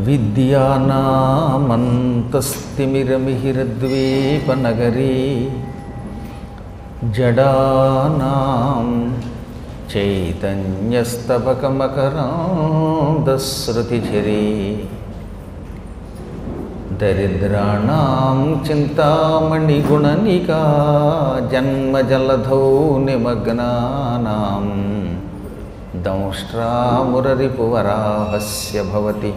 విద్యానామంతస్తిమిరమిహిరద్వీపనగరీ జడానాం చైతన్యస్తబకమకరాందశ్రుతిఝరీ దరిద్రాణం చింతామణిగుణనికా జన్మజలధౌ నిమగ్నానాం దంష్ట్రామురరిపువరాహస్య భవతి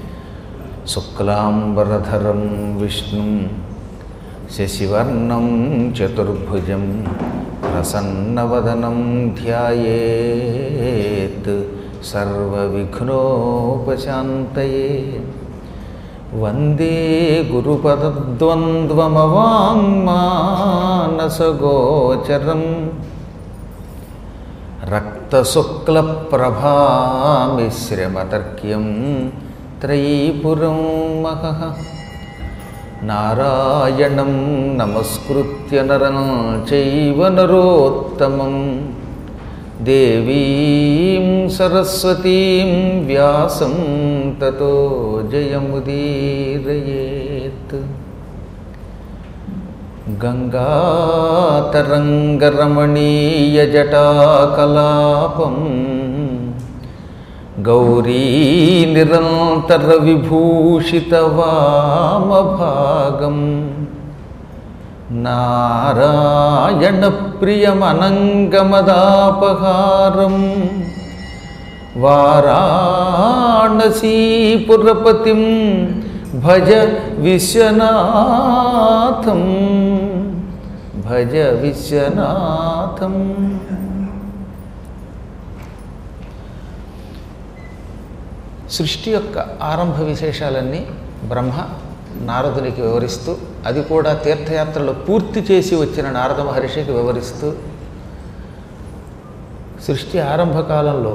శుక్లాంబరధరం విష్ణుం శశివర్ణం చతుర్భుజం ప్రసన్నవదనం ధ్యాయేత్ సర్వవిఘ్నోపశాంతయే వందే గురుపదద్వంద్వమవాङ्మానసగోచరం రక్తశుక్లప్రభామిశ్రమతర్క్యం త్రైపురం మహః నారాయణం నమస్కృత్య నరం చైవ నరోత్తమం దేవీం సరస్వతీం వ్యాసం తతో జయముదీరయేత్ గంగాతరంగరమణీయజటాకలాపం గౌరీనిరంతరవిభూషితవామభాగం నారాయణప్రియమనంగమదాపహారం వారాణసీపురపతిం భజ విశ్వనాథం భజ విశ్వనాథం సృష్టి యొక్క ఆరంభ విశేషాలన్నీ బ్రహ్మ నారదునికి వివరిస్తూ అది కూడా తీర్థయాత్రలో పూర్తి చేసి వచ్చిన నారద మహర్షికి వివరిస్తూ సృష్టి ఆరంభ కాలంలో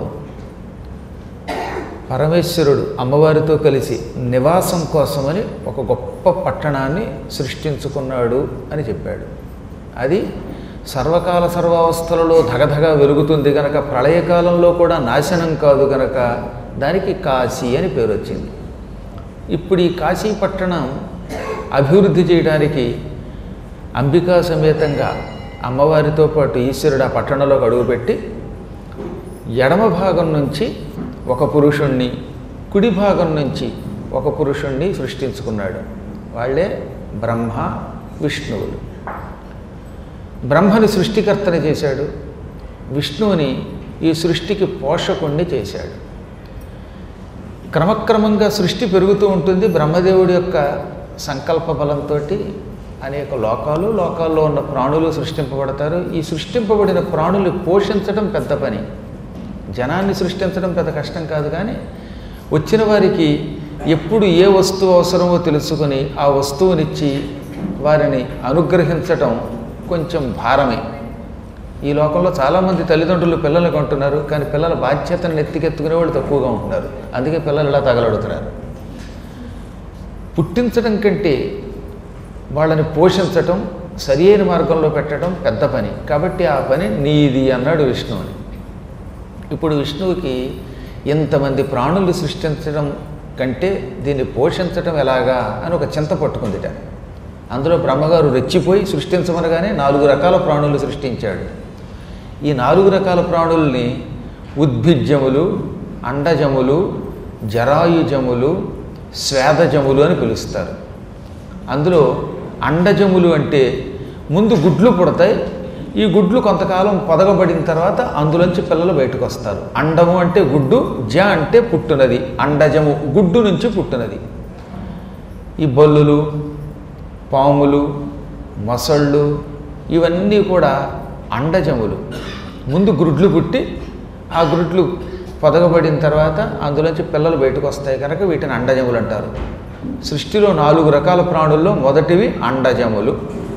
పరమేశ్వరుడు అమ్మవారితో కలిసి నివాసం కోసమని ఒక గొప్ప పట్టణాన్ని సృష్టించుకున్నాడు అని చెప్పాడు అది సర్వకాల సర్వావస్థలలో ధగధగ వెలుగుతుంది గనక ప్రళయకాలంలో కూడా నాశనం కాదు గనక దానికి కాశీ అని పేరు వచ్చింది ఇప్పుడు ఈ కాశీ పట్టణం అభివృద్ధి చేయడానికి అంబికా సమేతంగా అమ్మవారితో పాటు ఈశ్వరుడు ఆ పట్టణంలోకి అడుగుపెట్టి ఎడమ భాగం నుంచి ఒక పురుషుణ్ణి కుడి భాగం నుంచి ఒక పురుషుణ్ణి సృష్టించుకున్నాడు వాళ్ళే బ్రహ్మ విష్ణువులు బ్రహ్మని సృష్టికర్తని చేశాడు విష్ణువుని ఈ సృష్టికి పోషకుణ్ణి చేశాడు క్రమక్రమంగా సృష్టి పెరుగుతూ ఉంటుంది బ్రహ్మదేవుడి యొక్క సంకల్ప బలంతో అనేక లోకాలు లోకాల్లో ఉన్న ప్రాణులు సృష్టింపబడతారు ఈ సృష్టింపబడిన ప్రాణులు పోషించడం పెద్ద పని జనాన్ని సృష్టించడం పెద్ద కష్టం కాదు కానీ వచ్చిన వారికి ఎప్పుడు ఏ వస్తువు అవసరమో తెలుసుకొని ఆ వస్తువునిచ్చి వారిని అనుగ్రహించటం కొంచెం భారమే ఈ లోకంలో చాలామంది తల్లిదండ్రులు పిల్లల్ని కొంటున్నారు కానీ పిల్లల బాధ్యతను ఎత్తికెత్తుకునే వాళ్ళు తక్కువగా ఉంటున్నారు అందుకే పిల్లలు ఇలా తగలడుతున్నారు పుట్టించడం కంటే వాళ్ళని పోషించటం సరియైన మార్గంలో పెట్టడం పెద్ద పని కాబట్టి ఆ పని నీది అన్నాడు విష్ణువుని ఇప్పుడు విష్ణువుకి ఇంతమంది ప్రాణులు సృష్టించడం కంటే దీన్ని పోషించడం ఎలాగా అని ఒక చింత పట్టుకుందిట అందులో బ్రహ్మగారు రెచ్చిపోయి సృష్టించమనగానే నాలుగు రకాల ప్రాణులు సృష్టించాడు ఈ నాలుగు రకాల ప్రాణుల్ని ఉద్భిజ్యములు అండజములు జరాయుజములు స్వేదజములు అని పిలుస్తారు అందులో అండజములు అంటే ముందు గుడ్లు పుడతాయి ఈ గుడ్లు కొంతకాలం పొదగబడిన తర్వాత అందులోంచి పిల్లలు బయటకు వస్తారు అండము అంటే గుడ్డు జ అంటే పుట్టునది అండజము గుడ్డు నుంచి పుట్టునది ఈ బొల్లులు పాములు మొసళ్ళు ఇవన్నీ కూడా అండజములు ముందు గ్రుడ్లు పుట్టి ఆ గ్రుడ్లు పొదగబడిన తర్వాత అందులోంచి పిల్లలు బయటకు వస్తాయి కనుక వీటిని అండజములు అంటారు సృష్టిలో నాలుగు రకాల ప్రాణుల్లో మొదటివి అండజములు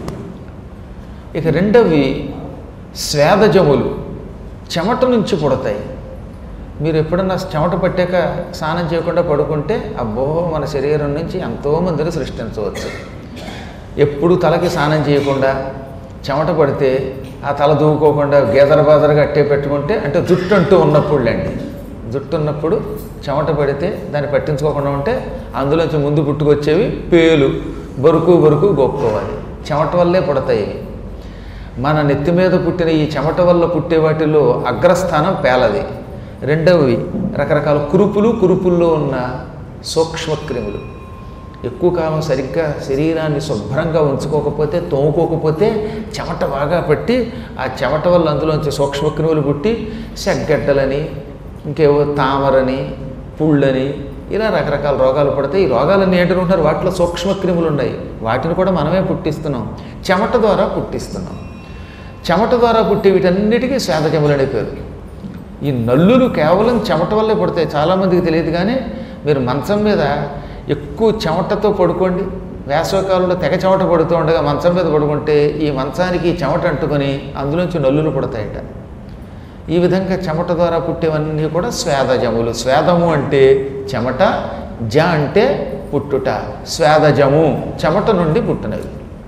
ఇక రెండవి స్వేదజములు చెమట నుంచి పుడతాయి మీరు ఎప్పుడన్నా చెమట పట్టాక స్నానం చేయకుండా పడుకుంటే అబ్బో మన శరీరం నుంచి ఎంతోమందిని సృష్టించవచ్చు ఎప్పుడు తలకి స్నానం చేయకుండా చెమట పడితే ఆ తల దూకోకుండా గేదర బాదరగా అట్టే పెట్టుకుంటే అంటే జుట్టు అంటూ ఉన్నప్పుడులేండి జుట్టు ఉన్నప్పుడు చెమట పడితే దాన్ని పట్టించుకోకుండా ఉంటే అందులోంచి ముందు పుట్టుకొచ్చేవి పేలు బరుకు బరుకు గోక్కోవాలి చెమట వల్లే పుడతాయి ఇవి. మన నెత్తి మీద పుట్టిన ఈ చెమట వల్ల పుట్టే వాటిలో అగ్రస్థానం పేలది రెండవవి రకరకాల కురుపులు కురుపుల్లో ఉన్న సూక్ష్మక్రిములు ఎక్కువ కాలం సరిగ్గా శరీరాన్ని శుభ్రంగా ఉంచుకోకపోతే తోముకోకపోతే చెమట బాగా పట్టి ఆ చెమట వల్ల అందులోంచి సూక్ష్మక్రిములు పుట్టి సెగ్గడ్డలని ఇంకేవో తామరని పుళ్ళని ఇలా రకరకాల రోగాలు పడతాయి ఈ రోగాలన్నీ ఏంటంటున్నారు వాటిలో సూక్ష్మక్రిములు ఉన్నాయి వాటిని కూడా మనమే పుట్టిస్తున్నాం చెమట ద్వారా పుట్టిస్తున్నాం చెమట ద్వారా పుట్టే వీటన్నిటికీ శ్వేతజములు అనే పేరు ఈ నల్లులు కేవలం చెమట వల్లే పడతాయి చాలామందికి తెలియదు కానీ మీరు మంచం మీద ఎక్కువ చెమటతో పడుకోండి వేసవకాలంలో తెగ చెమట పడుతూ ఉండగా మంచం మీద పడుకుంటే ఈ మంచానికి ఈ చెమట అంటుకొని అందులోంచి నల్లులు పడతాయట ఈ విధంగా చెమట ద్వారా పుట్టేవన్నీ కూడా స్వేదజములు స్వేదము అంటే చెమట జ అంటే పుట్టుట స్వేదజము చెమట నుండి పుట్టినవి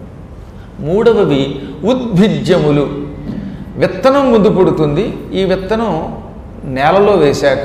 మూడవవి ఉద్భిజ్యములు విత్తనం ముందు పుడుతుంది ఈ విత్తనం నేలలో వేశాక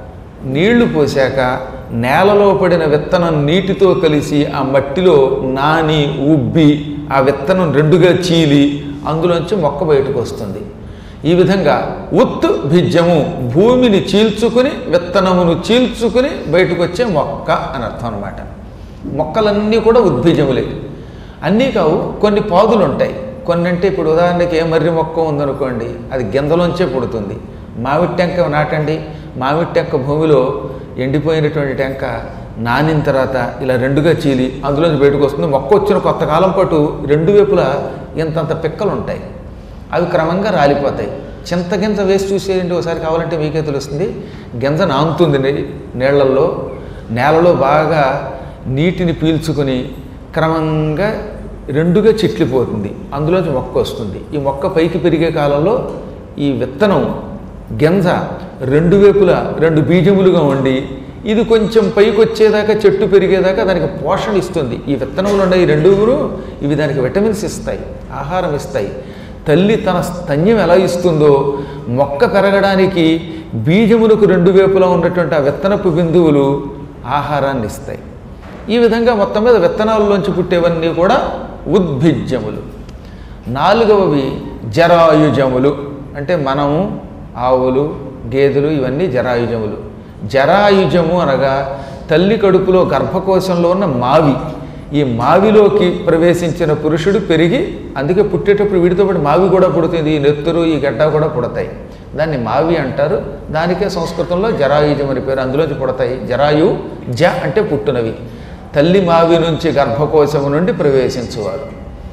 నీళ్లు పోశాక నేలలో పడిన విత్తనం నీటితో కలిసి ఆ మట్టిలో నాని ఉబ్బి ఆ విత్తనం రెండుగా చీలి అందులోంచి మొక్క బయటకు వస్తుంది ఈ విధంగా ఉత్ భిజ్యము భూమిని చీల్చుకుని విత్తనమును చీల్చుకుని బయటకు వచ్చే మొక్క అని అర్థం అనమాట మొక్కలన్నీ కూడా ఉద్భిజములే అన్నీ కావు కొన్ని పాదులు ఉంటాయి కొన్ని అంటే ఇప్పుడు ఉదాహరణకి ఏ మర్రి మొక్క ఉందనుకోండి అది గింజలోంచే పుడుతుంది మామిడి టెంక నాటండి మామిడి టెంక భూమిలో ఎండిపోయినటువంటి టెంక నానిన తర్వాత ఇలా రెండుగా చీలి అందులోంచి బయటకు వస్తుంది మొక్క వచ్చిన కొత్త కాలం పాటు రెండు వైపులా ఇంతంత పిక్కలు ఉంటాయి అవి క్రమంగా రాలిపోతాయి చింత గింజ వేసి చూసేయండి ఒకసారి కావాలంటే మీకే తెలుస్తుంది గింజ నానుతుంది నీ- నీళ్లలో నేలలో బాగా నీటిని పీల్చుకుని క్రమంగా రెండుగా చిట్లిపోతుంది అందులోంచి మొక్క వస్తుంది ఈ మొక్క పైకి పెరిగే కాలంలో ఈ విత్తనం గింజ రెండు వైపులా రెండు బీజములుగా ఉండి ఇది కొంచెం పైకి వచ్చేదాకా చెట్టు పెరిగేదాకా దానికి పోషణ ఇస్తుంది ఈ విత్తనంలో ఉన్న ఈ రెండుగురు ఇవి దానికి విటమిన్స్ ఇస్తాయి ఆహారం ఇస్తాయి తల్లి తన స్తన్యం ఎలా ఇస్తుందో మొక్క పెరగడానికి బీజములకు రెండు వైపులా ఉన్నటువంటి ఆ విత్తనపు బిందువులు ఆహారాన్ని ఇస్తాయి ఈ విధంగా మొత్తం మీద విత్తనాల్లోంచి పుట్టేవన్నీ కూడా ఉద్భిజ్యములు నాలుగవవి జరాయుజములు అంటే మనము ఆవులు గేదెలు ఇవన్నీ జరాయుజములు జరాయుజము అనగా తల్లి కడుపులో గర్భకోశంలో ఉన్న మావి ఈ మావిలోకి ప్రవేశించిన పురుషుడు పెరిగి అందుకే పుట్టేటప్పుడు వీడితో పాటు మావి కూడా పుడుతుంది ఈ నెత్తురు ఈ గడ్డ కూడా పుడతాయి దాన్ని మావి అంటారు దానికే సంస్కృతంలో జరాయుజం అని పేరు అందులోంచి పుడతాయి జరాయు జ అంటే పుట్టునవి తల్లి మావి నుంచి గర్భకోశము నుండి ప్రవేశించువారు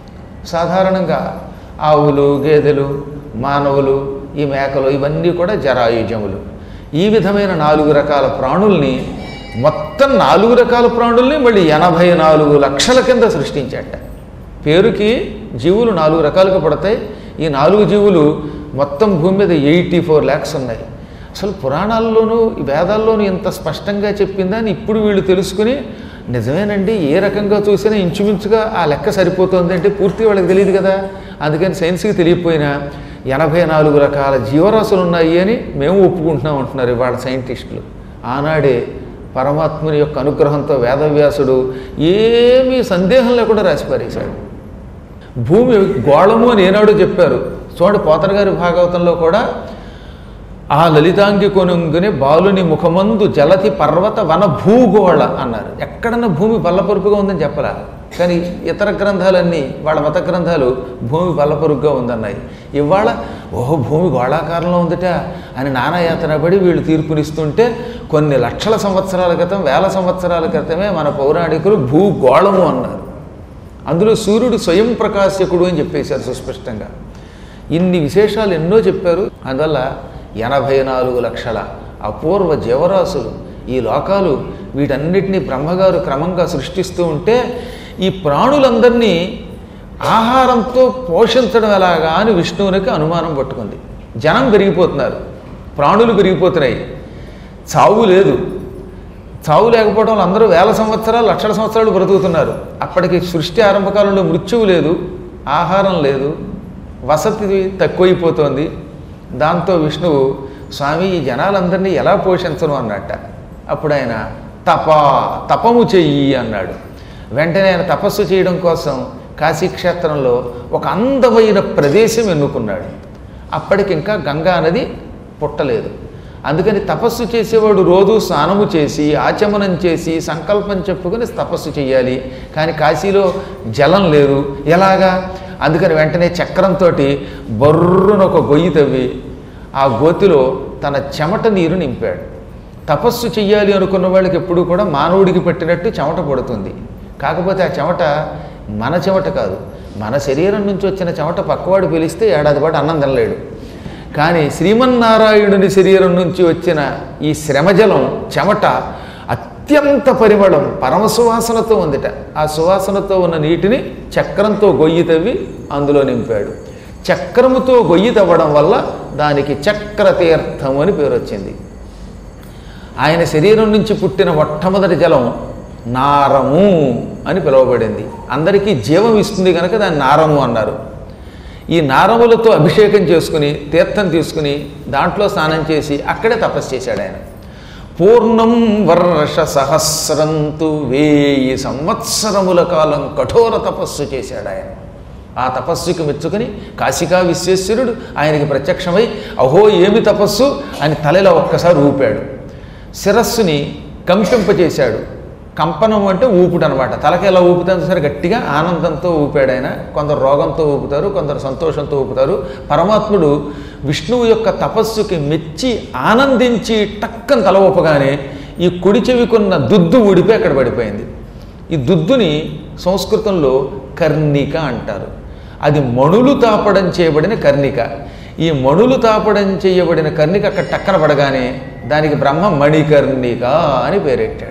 సాధారణంగా ఆవులు గేదెలు మానవులు ఈ మేకలు ఇవన్నీ కూడా జరాయుజములు ఈ విధమైన నాలుగు రకాల ప్రాణుల్ని మొత్తం నాలుగు రకాల ప్రాణుల్ని మళ్ళీ ఎనభై నాలుగు లక్షల కింద సృష్టించాట పేరుకి జీవులు నాలుగు రకాలుగా పడతాయి ఈ నాలుగు జీవులు మొత్తం భూమి మీద ఎయిటీ ఫోర్ ల్యాక్స్ ఉన్నాయి అసలు పురాణాల్లోనూ ఈ వేదాల్లోనూ ఇంత స్పష్టంగా చెప్పిందా అని ఇప్పుడు వీళ్ళు తెలుసుకుని నిజమేనండి ఏ రకంగా చూసినా ఇంచుమించుగా ఆ లెక్క సరిపోతుంది అంటే పూర్తిగా వాళ్ళకి తెలియదు కదా అందుకని సైన్స్కి తెలియకపోయినా ఎనభై నాలుగు రకాల జీవరాశులు ఉన్నాయి అని మేము ఒప్పుకుంటున్నాం అంటున్నారు ఇవాళ సైంటిస్టులు ఆనాడే పరమాత్ముని యొక్క అనుగ్రహంతో వేదవ్యాసుడు ఏమీ సందేహం లేకుండా రాసిపారేశాడు భూమి గోళము అని ఏనాడో చెప్పారు చూడండి పోతన గారి భాగవతంలో కూడా ఆ లలితాంగి కొనుంగుని బాలుని ముఖమందు జలతి పర్వత వన భూగోళ అన్నారు ఎక్కడన్నా భూమి బల్లపరుపుగా ఉందని చెప్పరా కానీ ఇతర గ్రంథాలన్నీ వాళ్ళ మత గ్రంథాలు భూమి బల్లపరుగ్గా ఉందన్నాయి ఇవాళ ఓహో భూమి గోళాకారంలో ఉందట అని నానాయాతన పడి వీళ్ళు తీర్పునిస్తుంటే కొన్ని లక్షల సంవత్సరాల క్రితం వేల సంవత్సరాల క్రితమే మన పౌరాణికులు భూగోళము అన్నారు అందులో సూర్యుడు స్వయం ప్రకాశకుడు అని చెప్పేశారు సుస్పష్టంగా ఇన్ని విశేషాలు ఎన్నో చెప్పారు అందువల్ల ఎనభై నాలుగు లక్షల అపూర్వ జీవరాశులు ఈ లోకాలు వీటన్నిటినీ బ్రహ్మగారు క్రమంగా సృష్టిస్తూ ఉంటే ఈ ప్రాణులందరినీ ఆహారంతో పోషించడం ఎలాగా అని విష్ణువునికి అనుమానం పట్టుకుంది జనం పెరిగిపోతున్నారు ప్రాణులు పెరిగిపోతున్నాయి చావు లేదు చావు లేకపోవడం వల్ల అందరూ వేల సంవత్సరాలు లక్షల సంవత్సరాలు బ్రతుకుతున్నారు అప్పటికి సృష్టి ఆరంభకాలంలో మృత్యువు లేదు ఆహారం లేదు వసతి తక్కువైపోతోంది దాంతో విష్ణువు స్వామి ఈ జనాలందరినీ ఎలా పోషించను అన్నట్ట అప్పుడు ఆయన తప తపము చెయ్యి అన్నాడు వెంటనే ఆయన తపస్సు చేయడం కోసం కాశీక్షేత్రంలో ఒక అందమైన ప్రదేశం ఎన్నుకున్నాడు అప్పటికింకా గంగా నది పుట్టలేదు అందుకని తపస్సు చేసేవాడు రోజు స్నానము చేసి ఆచమనం చేసి సంకల్పం చెప్పుకొని తపస్సు చేయాలి కానీ కాశీలో జలం లేరు ఎలాగా అందుకని వెంటనే చక్రంతో బర్రున ఒక గొయ్యి తవ్వి ఆ గోతిలో తన చెమట నీరు నింపాడు తపస్సు చెయ్యాలి అనుకున్న వాళ్ళకి ఎప్పుడు కూడా మానవుడికి పట్టినట్టు చెమట పడుతుంది కాకపోతే ఆ చెమట మన చెమట కాదు మన శరీరం నుంచి వచ్చిన చెమట పక్కవాడు పిలిస్తే ఏడాది పాటు అన్నం తినలేడు కానీ శ్రీమన్నారాయణుని శరీరం నుంచి వచ్చిన ఈ శ్రమజలం చెమట అత్యంత పరిమళం పరమ సువాసనతో ఉందిట ఆ సువాసనతో ఉన్న నీటిని చక్రంతో గొయ్యి తవ్వి అందులో నింపాడు చక్రముతో గొయ్యి తవ్వడం వల్ల దానికి చక్రతీర్థం అని పేరు వచ్చింది ఆయన శరీరం నుంచి పుట్టిన మొట్టమొదటి జలం నారము అని పిలువబడింది అందరికీ జీవం ఇస్తుంది కనుక దాన్ని నారము అన్నారు ఈ నారములతో అభిషేకం చేసుకుని తీర్థం తీసుకుని దాంట్లో స్నానం చేసి అక్కడే తపస్సు చేశాడు ఆయన పూర్ణం వర్ష సహస్రంతు వేయి సంవత్సరముల కాలం కఠోర తపస్సు చేశాడు ఆయన ఆ తపస్సుకి మెచ్చుకుని కాశికా విశ్వేశ్వరుడు ఆయనకి ప్రత్యక్షమై అహో ఏమి తపస్సు అని తలలో ఒక్కసారి ఊపాడు శిరస్సుని కంపింపచేశాడు కంపనం అంటే ఊపుడు అనమాట తలకి ఎలా ఊపుతాను సరే గట్టిగా ఆనందంతో ఊపాడు ఆయన కొందరు రోగంతో ఊపుతారు కొందరు సంతోషంతో ఊపుతారు పరమాత్ముడు విష్ణువు యొక్క తపస్సుకి మెచ్చి ఆనందించి టక్కన తల ఊపగానే ఈ కుడి చెవికున్న దుద్దు ఊడిపోయి అక్కడ పడిపోయింది ఈ దుద్దుని సంస్కృతంలో కర్ణిక అంటారు అది మణులు తాపడం చేయబడిన కర్ణిక ఈ మణులు తాపడం చేయబడిన కర్ణిక అక్కడ టక్కన పడగానే దానికి బ్రహ్మ మణికర్ణిక అని పేరెట్టాడు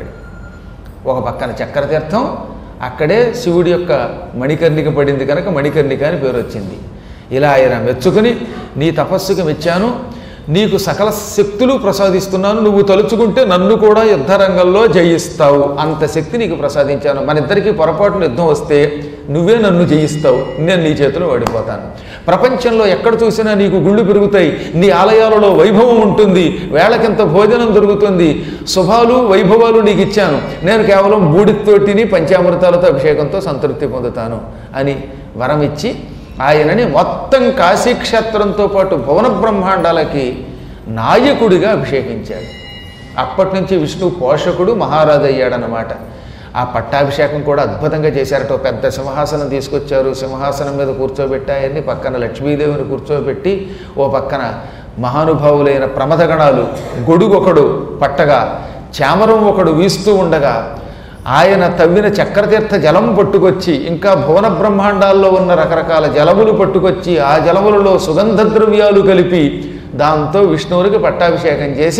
ఒక పక్కన చక్రతీర్థం అక్కడే శివుడి యొక్క మణికర్ణిక పడింది కనుక మణికర్ణిక అని పేరు వచ్చింది ఇలా ఆయన మెచ్చుకుని నీ తపస్సుకి మెచ్చాను నీకు సకల శక్తులు ప్రసాదిస్తున్నాను నువ్వు తలుచుకుంటే నన్ను కూడా యుద్ధరంగంలో జయిస్తావు అంత శక్తి నీకు ప్రసాదించాను మన ఇద్దరికి పొరపాటున యుద్ధం వస్తే నువ్వే నన్ను జయిస్తావు నేను నీ చేతిలో ఓడిపోతాను ప్రపంచంలో ఎక్కడ చూసినా నీకు గుళ్ళు పెరుగుతాయి నీ ఆలయాలలో వైభవం ఉంటుంది వేళకింత భోజనం దొరుకుతుంది శుభాలు వైభవాలు నీకు ఇచ్చాను నేను కేవలం బూడితోటిని పంచామృతాలతో అభిషేకంతో సంతృప్తి పొందుతాను అని వరం ఇచ్చి ఆయనని మొత్తం కాశీక్షేత్రంతో పాటు భువన బ్రహ్మాండాలకి నాయకుడిగా అభిషేకించాడు అప్పటి నుంచి విష్ణు పోషకుడు మహారాజు అయ్యాడనమాట ఆ పట్టాభిషేకం కూడా అద్భుతంగా చేశారట ఓ పెద్ద సింహాసనం తీసుకొచ్చారు సింహాసనం మీద కూర్చోబెట్టి ఆయన్ని పక్కన లక్ష్మీదేవిని కూర్చోబెట్టి ఓ పక్కన మహానుభావులైన ప్రమదగణాలు గొడుగొకడు పట్టగా చామరం ఒకడు వీస్తూ ఉండగా ఆయన తవ్విన చక్రతీర్థ జలం పట్టుకొచ్చి ఇంకా భువన బ్రహ్మాండాల్లో ఉన్న రకరకాల జలములు పట్టుకొచ్చి ఆ జలములలో సుగంధ ద్రవ్యాలు కలిపి దాంతో విష్ణువునికి పట్టాభిషేకం చేసి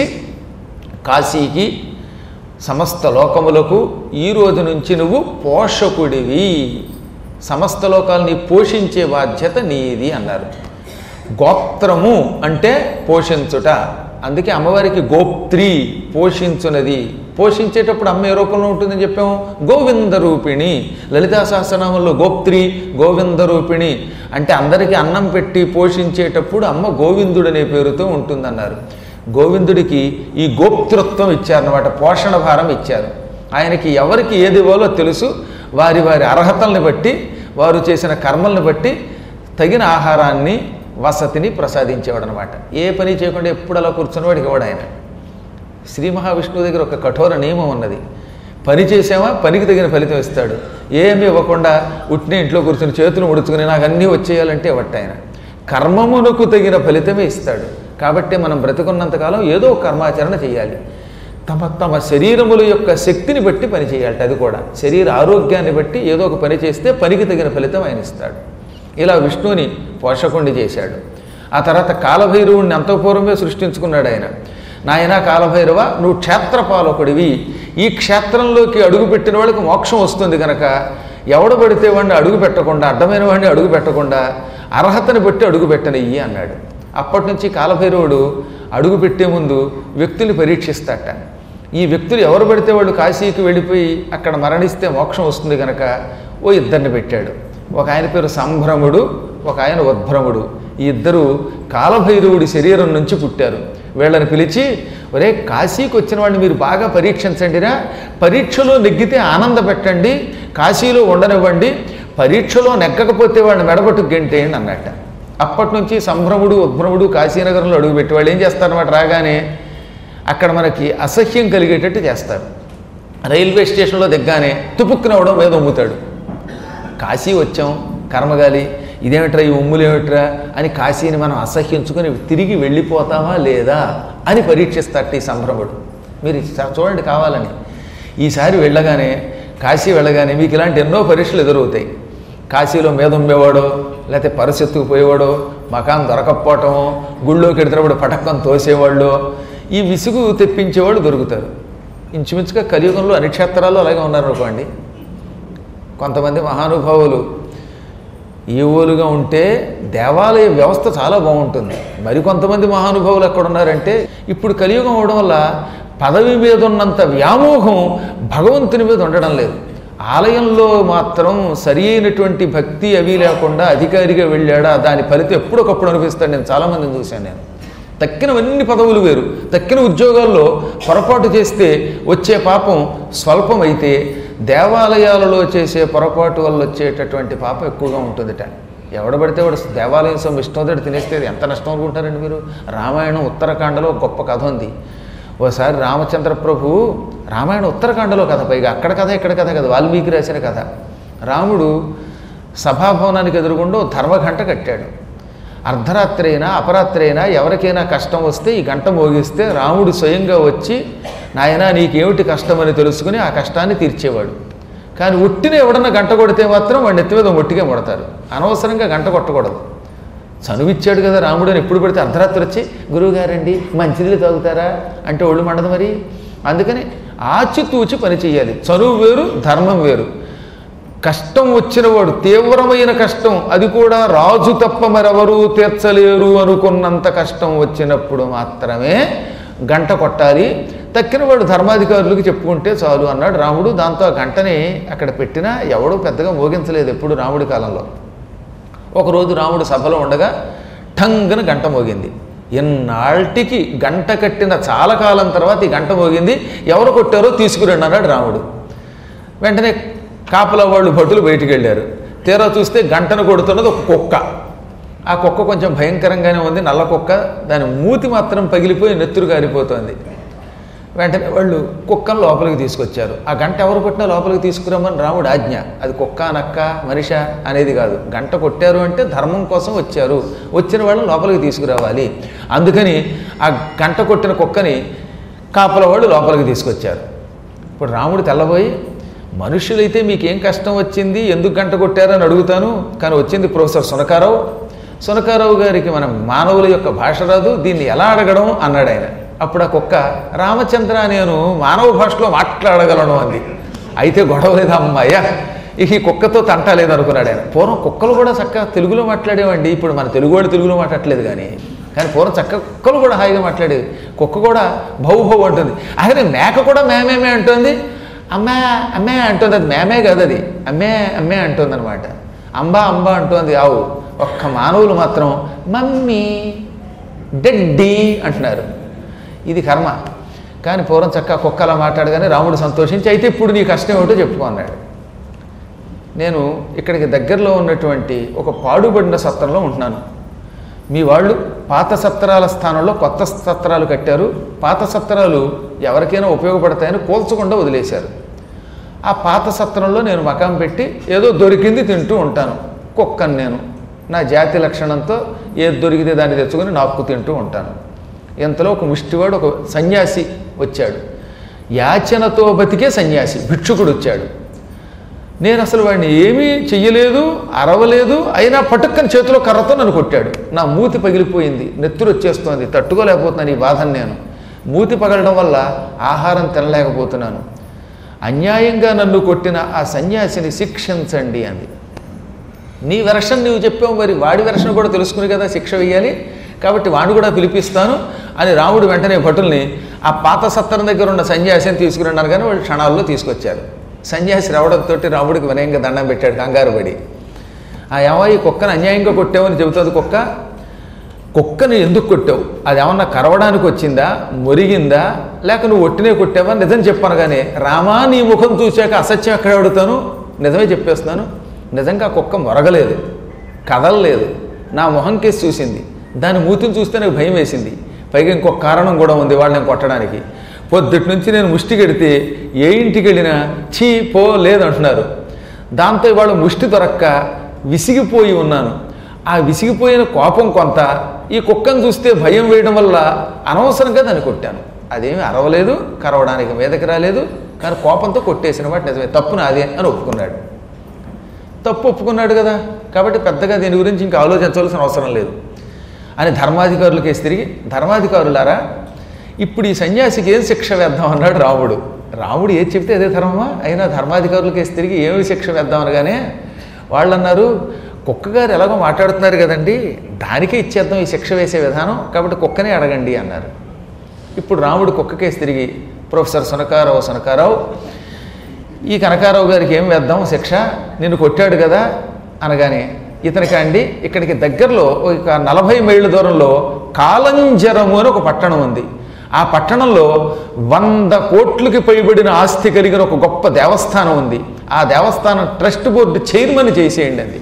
కాశీకి సమస్త లోకములకు ఈ రోజు నుంచి నువ్వు పోషకుడివి సమస్త లోకాలని పోషించే బాధ్యత నీది అన్నారు గోత్రము అంటే పోషించుట అందుకే అమ్మవారికి గోప్త్రి పోషించునది పోషించేటప్పుడు అమ్మ ఏ రూపంలో ఉంటుందని చెప్పాము గోవింద రూపిణి లలితా సహస్రనామంలో గోప్త్రి గోవింద రూపిణి అంటే అందరికీ అన్నం పెట్టి పోషించేటప్పుడు అమ్మ గోవిందుడనే పేరుతో ఉంటుందన్నారు గోవిందుడికి ఈ గోప్తృత్వం ఇచ్చారన్నమాట పోషణ భారం ఇచ్చారు ఆయనకి ఎవరికి ఏది ఇవ్వాలో తెలుసు వారి వారి అర్హతల్ని బట్టి వారు చేసిన కర్మల్ని బట్టి తగిన ఆహారాన్ని వసతిని ప్రసాదించేవాడు అనమాట ఏ పని చేయకుండా ఎప్పుడు అలా కూర్చున్నవాడికి ఇవ్వడు ఆయన శ్రీ మహావిష్ణువు దగ్గర ఒక కఠోర నియమం ఉన్నది పని చేసామా పనికి తగిన ఫలితం ఇస్తాడు ఏమీ ఇవ్వకుండా ఉట్టిన ఇంట్లో కూర్చుని చేతులు ముడుచుకుని నాకు అన్నీ వచ్చేయాలంటే ఇవ్వట్టు ఆయన కర్మమునకు తగిన ఫలితమే ఇస్తాడు కాబట్టి మనం బ్రతుకున్నంతకాలం ఏదో ఒక కర్మాచరణ చేయాలి తమ తమ శరీరముల యొక్క శక్తిని బట్టి పని చేయాలి అది కూడా శరీర ఆరోగ్యాన్ని బట్టి ఏదో ఒక పని చేస్తే పనికి తగిన ఫలితం ఆయన ఇస్తాడు ఇలా విష్ణువుని పోషకుణ్ణి చేశాడు ఆ తర్వాత కాలభైరవుణ్ణి అంతఃపూర్వమే సృష్టించుకున్నాడు ఆయన నాయన కాలభైరవ నువ్వు క్షేత్రపాలకుడివి ఈ క్షేత్రంలోకి అడుగు పెట్టిన వాళ్ళకి మోక్షం వస్తుంది కనుక ఎవడు పడితే వాడిని అడుగు పెట్టకుండా అడ్డమైన వాడిని అడుగు పెట్టకుండా అర్హతని బట్టి అడుగు పెట్టనయ్యి అన్నాడు అప్పటి నుంచి కాలభైరవుడు అడుగు పెట్టే ముందు వ్యక్తుల్ని పరీక్షిస్తాట ఈ వ్యక్తులు ఎవరు పడితే వాళ్ళు కాశీకి వెళ్ళిపోయి అక్కడ మరణిస్తే మోక్షం వస్తుంది కనుక ఓ ఇద్దరిని పెట్టాడు ఒక ఆయన పేరు సంభ్రముడు ఒక ఆయన ఉద్భ్రముడు ఈ ఇద్దరు కాలభైరవుడి శరీరం నుంచి పుట్టారు వీళ్ళని పిలిచి ఒరే కాశీకి వచ్చిన వాళ్ళని మీరు బాగా పరీక్షించండిరా పరీక్షలో నెగ్గితే ఆనంద పెట్టండి కాశీలో ఉండనివ్వండి పరీక్షలో నెగ్గకపోతే వాళ్ళని మెడబట్టు గెంటేయండి అన్నట్ట అప్పటి నుంచి సంభ్రముడు ఉద్భ్రముడు కాశీనగరంలో అడుగుపెట్టి వాళ్ళు ఏం చేస్తారన్నమాట రాగానే అక్కడ మనకి అసహ్యం కలిగేటట్టు చేస్తారు రైల్వే స్టేషన్లో దిగ్గానే తుపుక్కునవడం మీద ఉమ్ముతాడు కాశీ వచ్చాం కర్మగాలి ఇదేమిట్రా ఈ ఉమ్ములు ఏమిట్రా అని కాశీని మనం అసహ్యించుకొని తిరిగి వెళ్ళిపోతామా లేదా అని పరీక్షిస్తారట ఈ సంభ్రముడు మీరు చ- చూడండి కావాలని ఈసారి వెళ్ళగానే కాశీ వెళ్ళగానే మీకు ఇలాంటి ఎన్నో పరీక్షలు ఎదురవుతాయి కాశీలో మీద ఉమ్మేవాడో లేకపోతే పరిస్థితికి పోయేవాడో మకాం దొరకపోవటమో గుళ్ళోకి ఎడుతున్నప్పుడు పటక్కం తోసేవాళ్ళు ఈ విసుగు తెప్పించేవాళ్ళు దొరుకుతారు ఇంచుమించుగా కలియుగంలో అన్ని క్షేత్రాల్లో అలాగే ఉన్నారు అనుకోండి కొంతమంది మహానుభావులు ఈవోలుగా ఉంటే దేవాలయ వ్యవస్థ చాలా బాగుంటుంది మరి కొంతమంది మహానుభావులు ఎక్కడ ఉన్నారంటే ఇప్పుడు కలియుగం అవడం వల్ల పదవి మీద ఉన్నంత వ్యామోహం భగవంతుని మీద ఉండడం లేదు ఆలయంలో మాత్రం సరి అయినటువంటి భక్తి అవి లేకుండా అధికారిగా వెళ్ళాడా దాని ఫలితం ఎప్పుడొకప్పుడు అనిపిస్తాడు నేను చాలామందిని చూశాను నేను తక్కినవన్నీ పదవులు వేరు తక్కిన ఉద్యోగాల్లో పొరపాటు చేస్తే వచ్చే పాపం స్వల్పమైతే దేవాలయాలలో చేసే పొరపాటు వల్ల వచ్చేటటువంటి పాపం ఎక్కువగా ఉంటుందిట ఎవడబడితే వాడు దేవాలయం సొమ్ము ఇష్టం తినేస్తే ఎంత నష్టం అనుకుంటారండి మీరు రామాయణం ఉత్తరాఖండలో ఒక గొప్ప కథ ఉంది ఓసారి రామచంద్ర ప్రభు రామాయణం ఉత్తరాఖండలో కథ పైగా అక్కడ కథ ఇక్కడ కథ కదా వాల్మీకి రాసిన కథ రాముడు సభాభవనానికి ఎదురుగుండా ఓ ధర్మఘంట కట్టాడు అర్ధరాత్రి అయినా అపరాత్రి అయినా ఎవరికైనా కష్టం వస్తే ఈ గంట మోగిస్తే రాముడు స్వయంగా వచ్చి నాయనా నీకేమిటి కష్టం అని తెలుసుకుని ఆ కష్టాన్ని తీర్చేవాడు కానీ ఉట్టిన ఎవడన్నా గంట కొడితే మాత్రం వాడిని ఎత్తి మీద ఒట్టిగా కొడతారు అనవసరంగా గంట కొట్టకూడదు చనువిచ్చాడు కదా రాముడు అని ఎప్పుడు పెడితే అర్ధరాత్రి వచ్చి గురువుగారండి మంచినీళ్ళు తాగుతారా అంటే ఒళ్ళు మండదు మరి అందుకని ఆచితూచి పని చేయాలి చనువు వేరు ధర్మం వేరు కష్టం వచ్చినవాడు తీవ్రమైన కష్టం అది కూడా రాజు తప్ప మరెవరూ తీర్చలేరు అనుకున్నంత కష్టం వచ్చినప్పుడు మాత్రమే గంట కొట్టాలి తక్కినవాడు ధర్మాధికారులకు చెప్పుకుంటే చాలు అన్నాడు రాముడు దాంతో ఆ గంటని అక్కడ పెట్టినా ఎవడూ పెద్దగా మోగించలేదు ఎప్పుడు రాముడి కాలంలో ఒకరోజు రాముడు సభలో ఉండగా ఠంగన గంట మోగింది ఎన్నాళ్ళకి గంట కట్టిన చాలా కాలం తర్వాత ఈ గంట మోగింది ఎవరు కొట్టారో తీసుకురండి అన్నాడు రాముడు వెంటనే కాపలా వాళ్ళు భటులు బయటికి వెళ్ళారు తీరా చూస్తే గంటను కొడుతున్నది ఒక కుక్క ఆ కుక్క కొంచెం భయంకరంగానే ఉంది నల్ల కుక్క దాని మూతి మాత్రం పగిలిపోయి నెత్తురు కారిపోతుంది వెంటనే వాళ్ళు కుక్కను లోపలికి తీసుకొచ్చారు ఆ గంట ఎవరు కొట్టినా లోపలికి తీసుకురమ్మని రాముడు ఆజ్ఞ అది కుక్క నక్క మనిష అనేది కాదు గంట కొట్టారు అంటే ధర్మం కోసం వచ్చారు వచ్చిన వాళ్ళని లోపలికి తీసుకురావాలి అందుకని ఆ గంట కొట్టిన కుక్కని కాపల వాళ్ళు లోపలికి తీసుకొచ్చారు ఇప్పుడు రాముడు తెల్లబోయి మనుషులైతే మీకేం కష్టం వచ్చింది ఎందుకు గంట కొట్టారని అడుగుతాను కానీ వచ్చింది ప్రొఫెసర్ సునకారావు సునకారావు గారికి మన మానవుల యొక్క భాష రాదు దీన్ని ఎలా అడగడం అన్నాడు ఆయన అప్పుడు ఆ కుక్క రామచంద్ర నేను మానవ భాషలో మాట్లాడగలను అంది అయితే గొడవ లేదా అమ్మాయ్యా ఇక ఈ కుక్కతో తంట లేదనుకున్నాడు ఆయన పూర్వం కుక్కలు కూడా చక్కగా తెలుగులో మాట్లాడేవండి ఇప్పుడు మన తెలుగు వాడు తెలుగులో మాట్లాడలేదు కానీ కానీ పూర్వం చక్క కుక్కలు కూడా హాయిగా మాట్లాడేవి కుక్క కూడా భౌ భౌ అంటుంది అదే మేక కూడా మేమేమే అంటుంది అమ్మా అమ్మే అంటుంది అది మేమే కాదు అది అమ్మే అమ్మే అంటుంది అనమాట అంబా అంబా అంటుంది ఆవు ఒక్క మానవులు మాత్రం మమ్మీ డెడ్డీ అంటున్నారు ఇది కర్మ కానీ పూర్వం చక్క కుక్క అలా మాట్లాడగానే రాముడు సంతోషించి అయితే ఇప్పుడు నీ కష్టం ఏమిటో చెప్పుకో అన్నాడు నేను ఇక్కడికి దగ్గరలో ఉన్నటువంటి ఒక పాడుబడిన సత్రంలో ఉంటున్నాను మీ వాళ్ళు పాత సత్రాల స్థానంలో కొత్త సత్రాలు కట్టారు పాత సత్రాలు ఎవరికైనా ఉపయోగపడతాయని కూల్చకుండా వదిలేశారు ఆ పాత సత్రంలో నేను మకాం పెట్టి ఏదో దొరికింది తింటూ ఉంటాను కుక్కను నేను నా జాతి లక్షణంతో ఏది దొరికితే దాన్ని తెచ్చుకొని నాక్కు తింటూ ఉంటాను ఇంతలో ఒక ముష్టివాడు ఒక సన్యాసి వచ్చాడు యాచనతో బతికే సన్యాసి భిక్షుకుడు వచ్చాడు నేను అసలు వాడిని ఏమీ చెయ్యలేదు అరవలేదు అయినా పటుక్కని చేతిలో కర్రతో నన్ను కొట్టాడు నా మూతి పగిలిపోయింది నెత్తురు వచ్చేస్తోంది తట్టుకోలేకపోతున్నాను ఈ బాధను నేను మూతి పగలడం వల్ల ఆహారం తినలేకపోతున్నాను అన్యాయంగా నన్ను కొట్టిన ఆ సన్యాసిని శిక్షించండి అంది నీ వెర్షన్ నువ్వు చెప్పావు మరి వాడి వెర్షన్ కూడా తెలుసుకుని కదా శిక్ష వెయ్యాలి కాబట్టి వాడిని కూడా పిలిపిస్తాను అని రాముడు వెంటనే భటుల్ని ఆ పాత సత్తరం దగ్గర ఉన్న సన్యాసిని తీసుకురన్నారు కానీ వాళ్ళు క్షణాల్లో తీసుకొచ్చారు సన్యాసి రావడంతో రాముడికి వినయంగా దండం పెట్టాడు కంగారు పడి ఆ ఏమో ఈ కుక్కను అన్యాయంగా కొట్టామని చెబుతుంది కుక్క కుక్కని ఎందుకు కొట్టావు అది ఏమన్నా కరవడానికి వచ్చిందా మొరిగిందా లేక నువ్వు ఒట్టినే కొట్టావా నిజం చెప్పాను కానీ రామా నీ ముఖం చూశాక అసత్యం ఎక్కడ అడుగుతాను నిజమే చెప్పేస్తున్నాను నిజంగా ఆ కుక్క మొరగలేదు కదలలేదు నా మొహం కేసి చూసింది దాని మూతిని చూస్తే నాకు భయం వేసింది పైగా ఇంకొక కారణం కూడా ఉంది వాళ్ళని కొట్టడానికి పొద్దుటి నుంచి నేను ముష్టి కడితే ఏ ఇంటికి వెళ్ళినా చీ పో లేదంటున్నారు దాంతో ఇవాళ ముష్టి దొరక్క విసిగిపోయి ఉన్నాను ఆ విసిగిపోయిన కోపం కొంత ఈ కుక్కను చూస్తే భయం వేయడం వల్ల అనవసరంగా దాన్ని కొట్టాను అదేమి అరవలేదు కరవడానికి మీదకి రాలేదు కానీ కోపంతో కొట్టేసిన వాటి నిజమే తప్పు నాదే అని ఒప్పుకున్నాడు తప్పు ఒప్పుకున్నాడు కదా కాబట్టి పెద్దగా దీని గురించి ఇంకా ఆలోచించవలసిన అవసరం లేదు అని ధర్మాధికారుల కేసు తిరిగి ధర్మాధికారులారా ఇప్పుడు ఈ సన్యాసికి ఏం శిక్ష వేద్దాం అన్నాడు రాముడు రాముడు ఏది చెప్తే అదే ధర్మమా అయినా ధర్మాధికారుల కేసు తిరిగి ఏమి శిక్ష వేద్దాం అనగానే వాళ్ళు అన్నారు కుక్క గారు ఎలాగో మాట్లాడుతున్నారు కదండి దానికే ఇచ్చేద్దాం ఈ శిక్ష వేసే విధానం కాబట్టి కుక్కనే అడగండి అన్నారు ఇప్పుడు రాముడు కుక్క కేసు తిరిగి ప్రొఫెసర్ సునకారావు సునకారావు ఈ కనకారావు గారికి ఏం వేద్దాం శిక్ష నిన్ను కొట్టాడు కదా అనగానే ఇతనికి అండి ఇక్కడికి దగ్గరలో ఒక నలభై మైళ్ళ దూరంలో కాలంజరము అని ఒక పట్టణం ఉంది ఆ పట్టణంలో వంద కోట్లకి పైబడిన ఆస్తి కలిగిన ఒక గొప్ప దేవస్థానం ఉంది ఆ దేవస్థానం ట్రస్ట్ బోర్డు చైర్మన్ చేసేయండి అది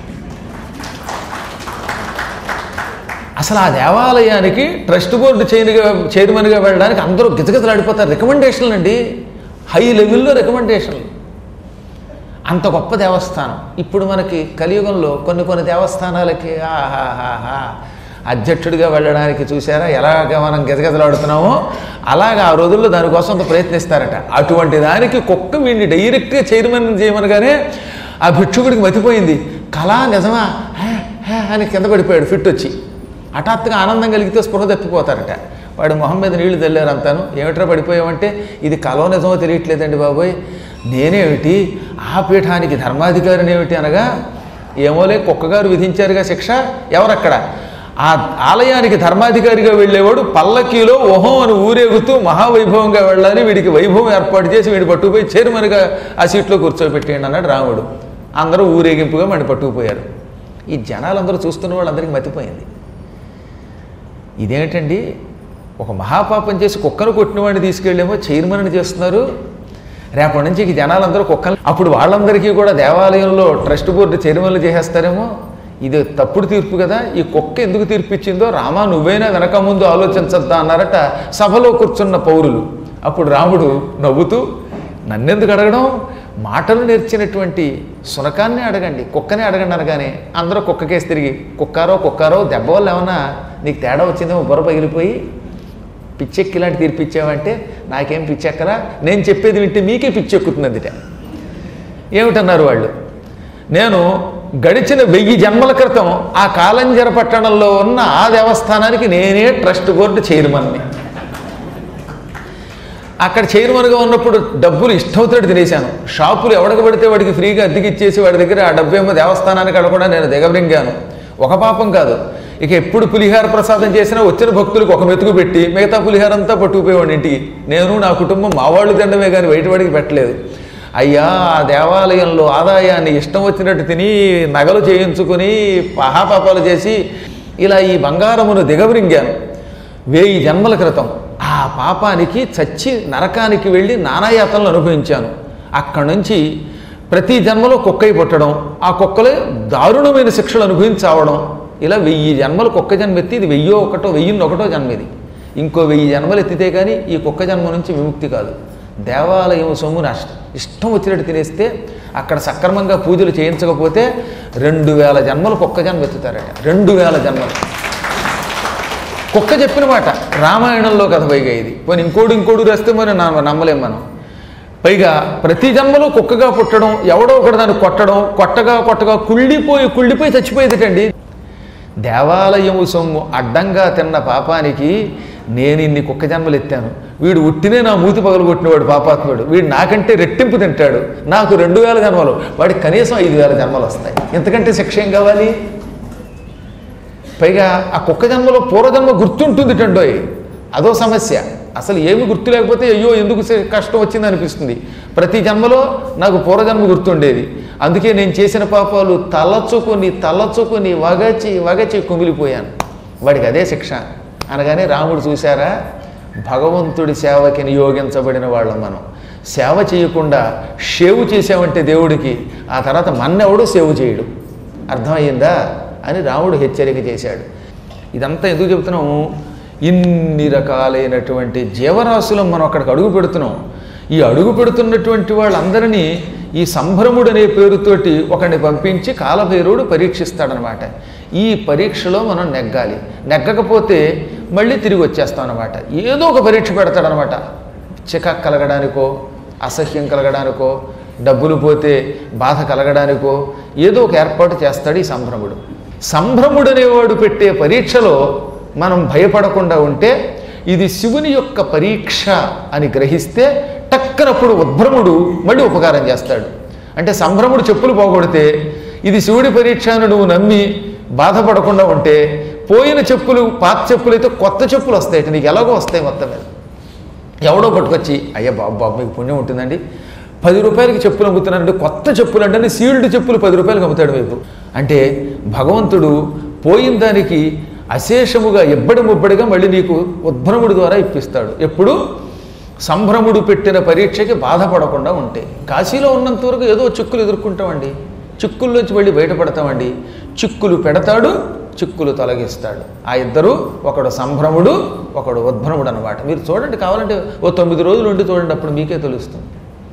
అసలు ఆ దేవాలయానికి ట్రస్ట్ బోర్డు చైర్గా చైర్మన్గా వెళ్ళడానికి అందరూ గిజగిజలాడిపోతారు రికమెండేషన్లు అండి హై లెవెల్లో రికమెండేషన్లు అంత గొప్ప దేవస్థానం ఇప్పుడు మనకి కలియుగంలో కొన్ని కొన్ని దేవస్థానాలకి ఆహాహాహా అధ్యక్షుడిగా వెళ్ళడానికి చూసారా ఎలాగ మనం గిజగిజలాడుతున్నామో అలాగా ఆ రోజుల్లో దానికోసం అంత ప్రయత్నిస్తారట అటువంటి దానికి కుక్క వీడిని డైరెక్ట్గా చైర్మన్ చేయమనగానే ఆ భిక్షుకుడికి మతిపోయింది కళా నిజమా హే, హే అని కింద పడిపోయాడు ఫిట్ వచ్చి హఠాత్తుగా ఆనందం కలిగితే స్పృహ తప్పిపోతారట వాడు మొహం మీద నీళ్లు తెల్లారు అంతాను ఏమిట్రా పడిపోయావంటే ఇది కలో నిజమో తెలియట్లేదండి బాబోయ్ నేనేమిటి ఆ పీఠానికి ధర్మాధికారిని ఏమిటి అనగా ఏమోలే కుక్కగారు విధించారుగా శిక్ష ఎవరక్కడ ఆ ఆలయానికి ధర్మాధికారిగా వెళ్ళేవాడు పల్లకీలో ఓహం అని ఊరేగుతూ మహావైభవంగా వెళ్ళాలి వీడికి వైభవం ఏర్పాటు చేసి వీడి పట్టుకుపోయి చైర్మన్గా ఆ సీట్లో కూర్చోబెట్టేయండి అన్నాడు రాముడు అందరూ ఊరేగింపుగా మడి పట్టుకుపోయారు ఈ జనాలందరూ చూస్తున్న వాళ్ళందరికీ మతిపోయింది ఇదేంటండి ఒక మహాపాపం చేసి కుక్కను కొట్టిన వాడిని తీసుకెళ్ళేమో చైర్మన్ చేస్తున్నారు రేపటి నుంచి ఈ జనాలందరూ కుక్కలు అప్పుడు వాళ్ళందరికీ కూడా దేవాలయంలో ట్రస్ట్ బోర్డు చైర్మన్లు చేసేస్తారేమో ఇది తప్పుడు తీర్పు కదా ఈ కుక్క ఎందుకు తీర్పు ఇచ్చిందో రామా నువ్వైనా వెనక ముందు ఆలోచించద్దా అన్నారట సభలో కూర్చున్న పౌరులు అప్పుడు రాముడు నవ్వుతూ నన్నెందుకు అడగడం మాటలు నేర్చినటువంటి సునకాన్ని అడగండి కుక్కనే అడగండి అనగానే అందరూ కుక్కకేసి తిరిగి కుక్కారో కుక్కారో దెబ్బ వల్ల ఏమన్నా నీకు తేడా వచ్చిందేమో బుర్ర పగిలిపోయి పిచ్చెక్కి ఇలాంటి తీర్పు ఇచ్చావంటే నాకేం పిచ్చెక్కరా నేను చెప్పేది వింటే మీకే పిచ్చెక్కుతుంది అందుట ఏమిటన్నారు వాళ్ళు నేను గడిచిన వెయ్యి జన్మల క్రితం ఆ కాలంజర పట్టణంలో ఉన్న ఆ దేవస్థానానికి నేనే ట్రస్ట్ బోర్డు చైర్మన్ని అక్కడ చైర్మన్గా ఉన్నప్పుడు డబ్బులు ఇష్టవుతాడు తినేశాను షాపులు ఎవడికి పడితే వాడికి ఫ్రీగా అద్దెకి ఇచ్చేసి వాడి దగ్గర ఆ డబ్బేమో దేవస్థానానికి అక్కడ కూడా నేను దిగబరింగాను ఒక పాపం కాదు ఇక ఎప్పుడు పులిహార ప్రసాదం చేసినా వచ్చిన భక్తులకు ఒక మెతుకు పెట్టి మిగతా పులిహార అంతా పట్టుకుపోయేవాడి ఇంటికి నేను నా కుటుంబం మా వాళ్ళు తినడమే కానీ బయటవాడికి పెట్టలేదు అయ్యా ఆ దేవాలయంలో ఆదాయాన్ని ఇష్టం వచ్చినట్టు తిని నగలు చేయించుకుని మహాపాపాలు చేసి ఇలా ఈ బంగారమును దిగబరింగాను వేయి జన్మల క్రితం ఆ పాపానికి చచ్చి నరకానికి వెళ్ళి నానాయాతనలు అనుభవించాను అక్కడి నుంచి ప్రతి జన్మలో కుక్కై పుట్టడం ఆ కుక్కలే దారుణమైన శిక్షలు అనుభవించావడం ఇలా వెయ్యి జన్మలు కుక్క జన్మ ఎత్తి ఇది వెయ్యో ఒకటో వెయ్యిన్ని ఒకటో జన్మ ఇది ఇంకో వెయ్యి జన్మలు ఎత్తితే కానీ ఈ కుక్క జన్మ నుంచి విముక్తి కాదు దేవాలయం సొమ్ముని అష్ట ఇష్టం వచ్చినట్టు తినేస్తే అక్కడ సక్రమంగా పూజలు చేయించకపోతే రెండు వేల జన్మలు కుక్క జన్మ ఎత్తుతారట రెండు వేల జన్మలు కుక్క చెప్పిన మాట రామాయణంలో కథ పైగా ఇది పోనీ ఇంకోడు ఇంకోడు రాస్తే మరి నా నమ్మలేం మనం పైగా ప్రతి జన్మలో కుక్కగా పుట్టడం ఎవడో ఒకటి దాన్ని కొట్టడం కొట్టగా కొట్టగా కుళ్ళిపోయి కుళ్ళిపోయి చచ్చిపోయేదిటండి దేవాలయము సొమ్ము అడ్డంగా తిన్న పాపానికి నేను ఇన్ని కుక్క జన్మలు ఎత్తాను వీడు ఉట్టినే నా మూతి పగలగొట్టినవాడు పాపాత్ముడు వీడు నాకంటే రెట్టింపు తింటాడు నాకు రెండు వేల జన్మలు వాడికి కనీసం ఐదు వేల జన్మలు వస్తాయి ఎంతకంటే శిక్ష ఏం కావాలి పైగా ఆ కుక్క జన్మలో పూర్వజన్మ గుర్తుంటుంది టండోయ్ అదో సమస్య అసలు ఏమి గుర్తు లేకపోతే అయ్యో ఎందుకు సే- కష్టం వచ్చింది అనిపిస్తుంది ప్రతి జన్మలో నాకు పూర్వజన్మ గుర్తుండేది అందుకే నేను చేసిన పాపాలు తలచుకుని తలచుకుని వగచి వగచి కుమిలిపోయాను వాడికి అదే శిక్ష అనగానే రాముడు చూశారా భగవంతుడి సేవకి నియోగించబడిన వాళ్ళం మనం సేవ చేయకుండా షేవు చేసామంటే దేవుడికి ఆ తర్వాత మన్నెవడు సేవ చేయడు అర్థమయ్యిందా అని రాముడు హెచ్చరిక చేశాడు ఇదంతా ఎందుకు చెబుతున్నాము ఇన్ని రకాలైనటువంటి జీవరాశులను మనం అక్కడికి అడుగు పెడుతున్నాం ఈ అడుగు పెడుతున్నటువంటి వాళ్ళందరినీ ఈ సంభ్రముడు అనే పేరుతోటి ఒకరిని పంపించి కాలభైరవుడు పరీక్షిస్తాడనమాట ఈ పరీక్షలో మనం నెగ్గాలి నెగ్గకపోతే మళ్ళీ తిరిగి వచ్చేస్తాం అనమాట ఏదో ఒక పరీక్ష పెడతాడనమాట చికాక్ కలగడానికో అసహ్యం కలగడానికో డబ్బులు పోతే బాధ కలగడానికో ఏదో ఒక ఏర్పాటు చేస్తాడు ఈ సంభ్రముడు సంభ్రముడు అనేవాడు పెట్టే పరీక్షలో మనం భయపడకుండా ఉంటే ఇది శివుని యొక్క పరీక్ష అని గ్రహిస్తే టక్కనప్పుడు ఉద్భ్రముడు మళ్ళీ ఉపకారం చేస్తాడు అంటే సంభ్రముడు చెప్పులు పోగొడితే ఇది శివుడి పరీక్ష అని నువ్వు నమ్మి బాధపడకుండా ఉంటే పోయిన చెప్పులు పాత చెప్పులు అయితే కొత్త చెప్పులు వస్తాయి నీకు ఎలాగో వస్తాయి మొత్తం మీద ఎవడో పట్టుకొచ్చి అయ్యా బాబు బాబు మీకు పుణ్యం ఉంటుందండి పది రూపాయలకి చెప్పులు అమ్ముతున్నారంటే కొత్త చెప్పులు అంటే సీల్డ్ చెప్పులు పది రూపాయలకి అమ్ముతాడు మీకు అంటే భగవంతుడు పోయిన దానికి అశేషముగా ఎబ్బడి ముబ్బడిగా మళ్ళీ నీకు ఉద్భ్రముడి ద్వారా ఇప్పిస్తాడు ఎప్పుడు సంభ్రముడు పెట్టిన పరీక్షకి బాధపడకుండా ఉంటే కాశీలో ఉన్నంత వరకు ఏదో చిక్కులు ఎదుర్కొంటామండి చిక్కుల్లోంచి మళ్ళీ బయటపడతామండి చిక్కులు పెడతాడు చిక్కులు తొలగిస్తాడు ఆ ఇద్దరు ఒకడు సంభ్రముడు ఒకడు ఉద్భ్రముడు అనమాట మీరు చూడండి కావాలంటే ఓ తొమ్మిది రోజులు ఉండి చూడండి అప్పుడు మీకే తెలుస్తుంది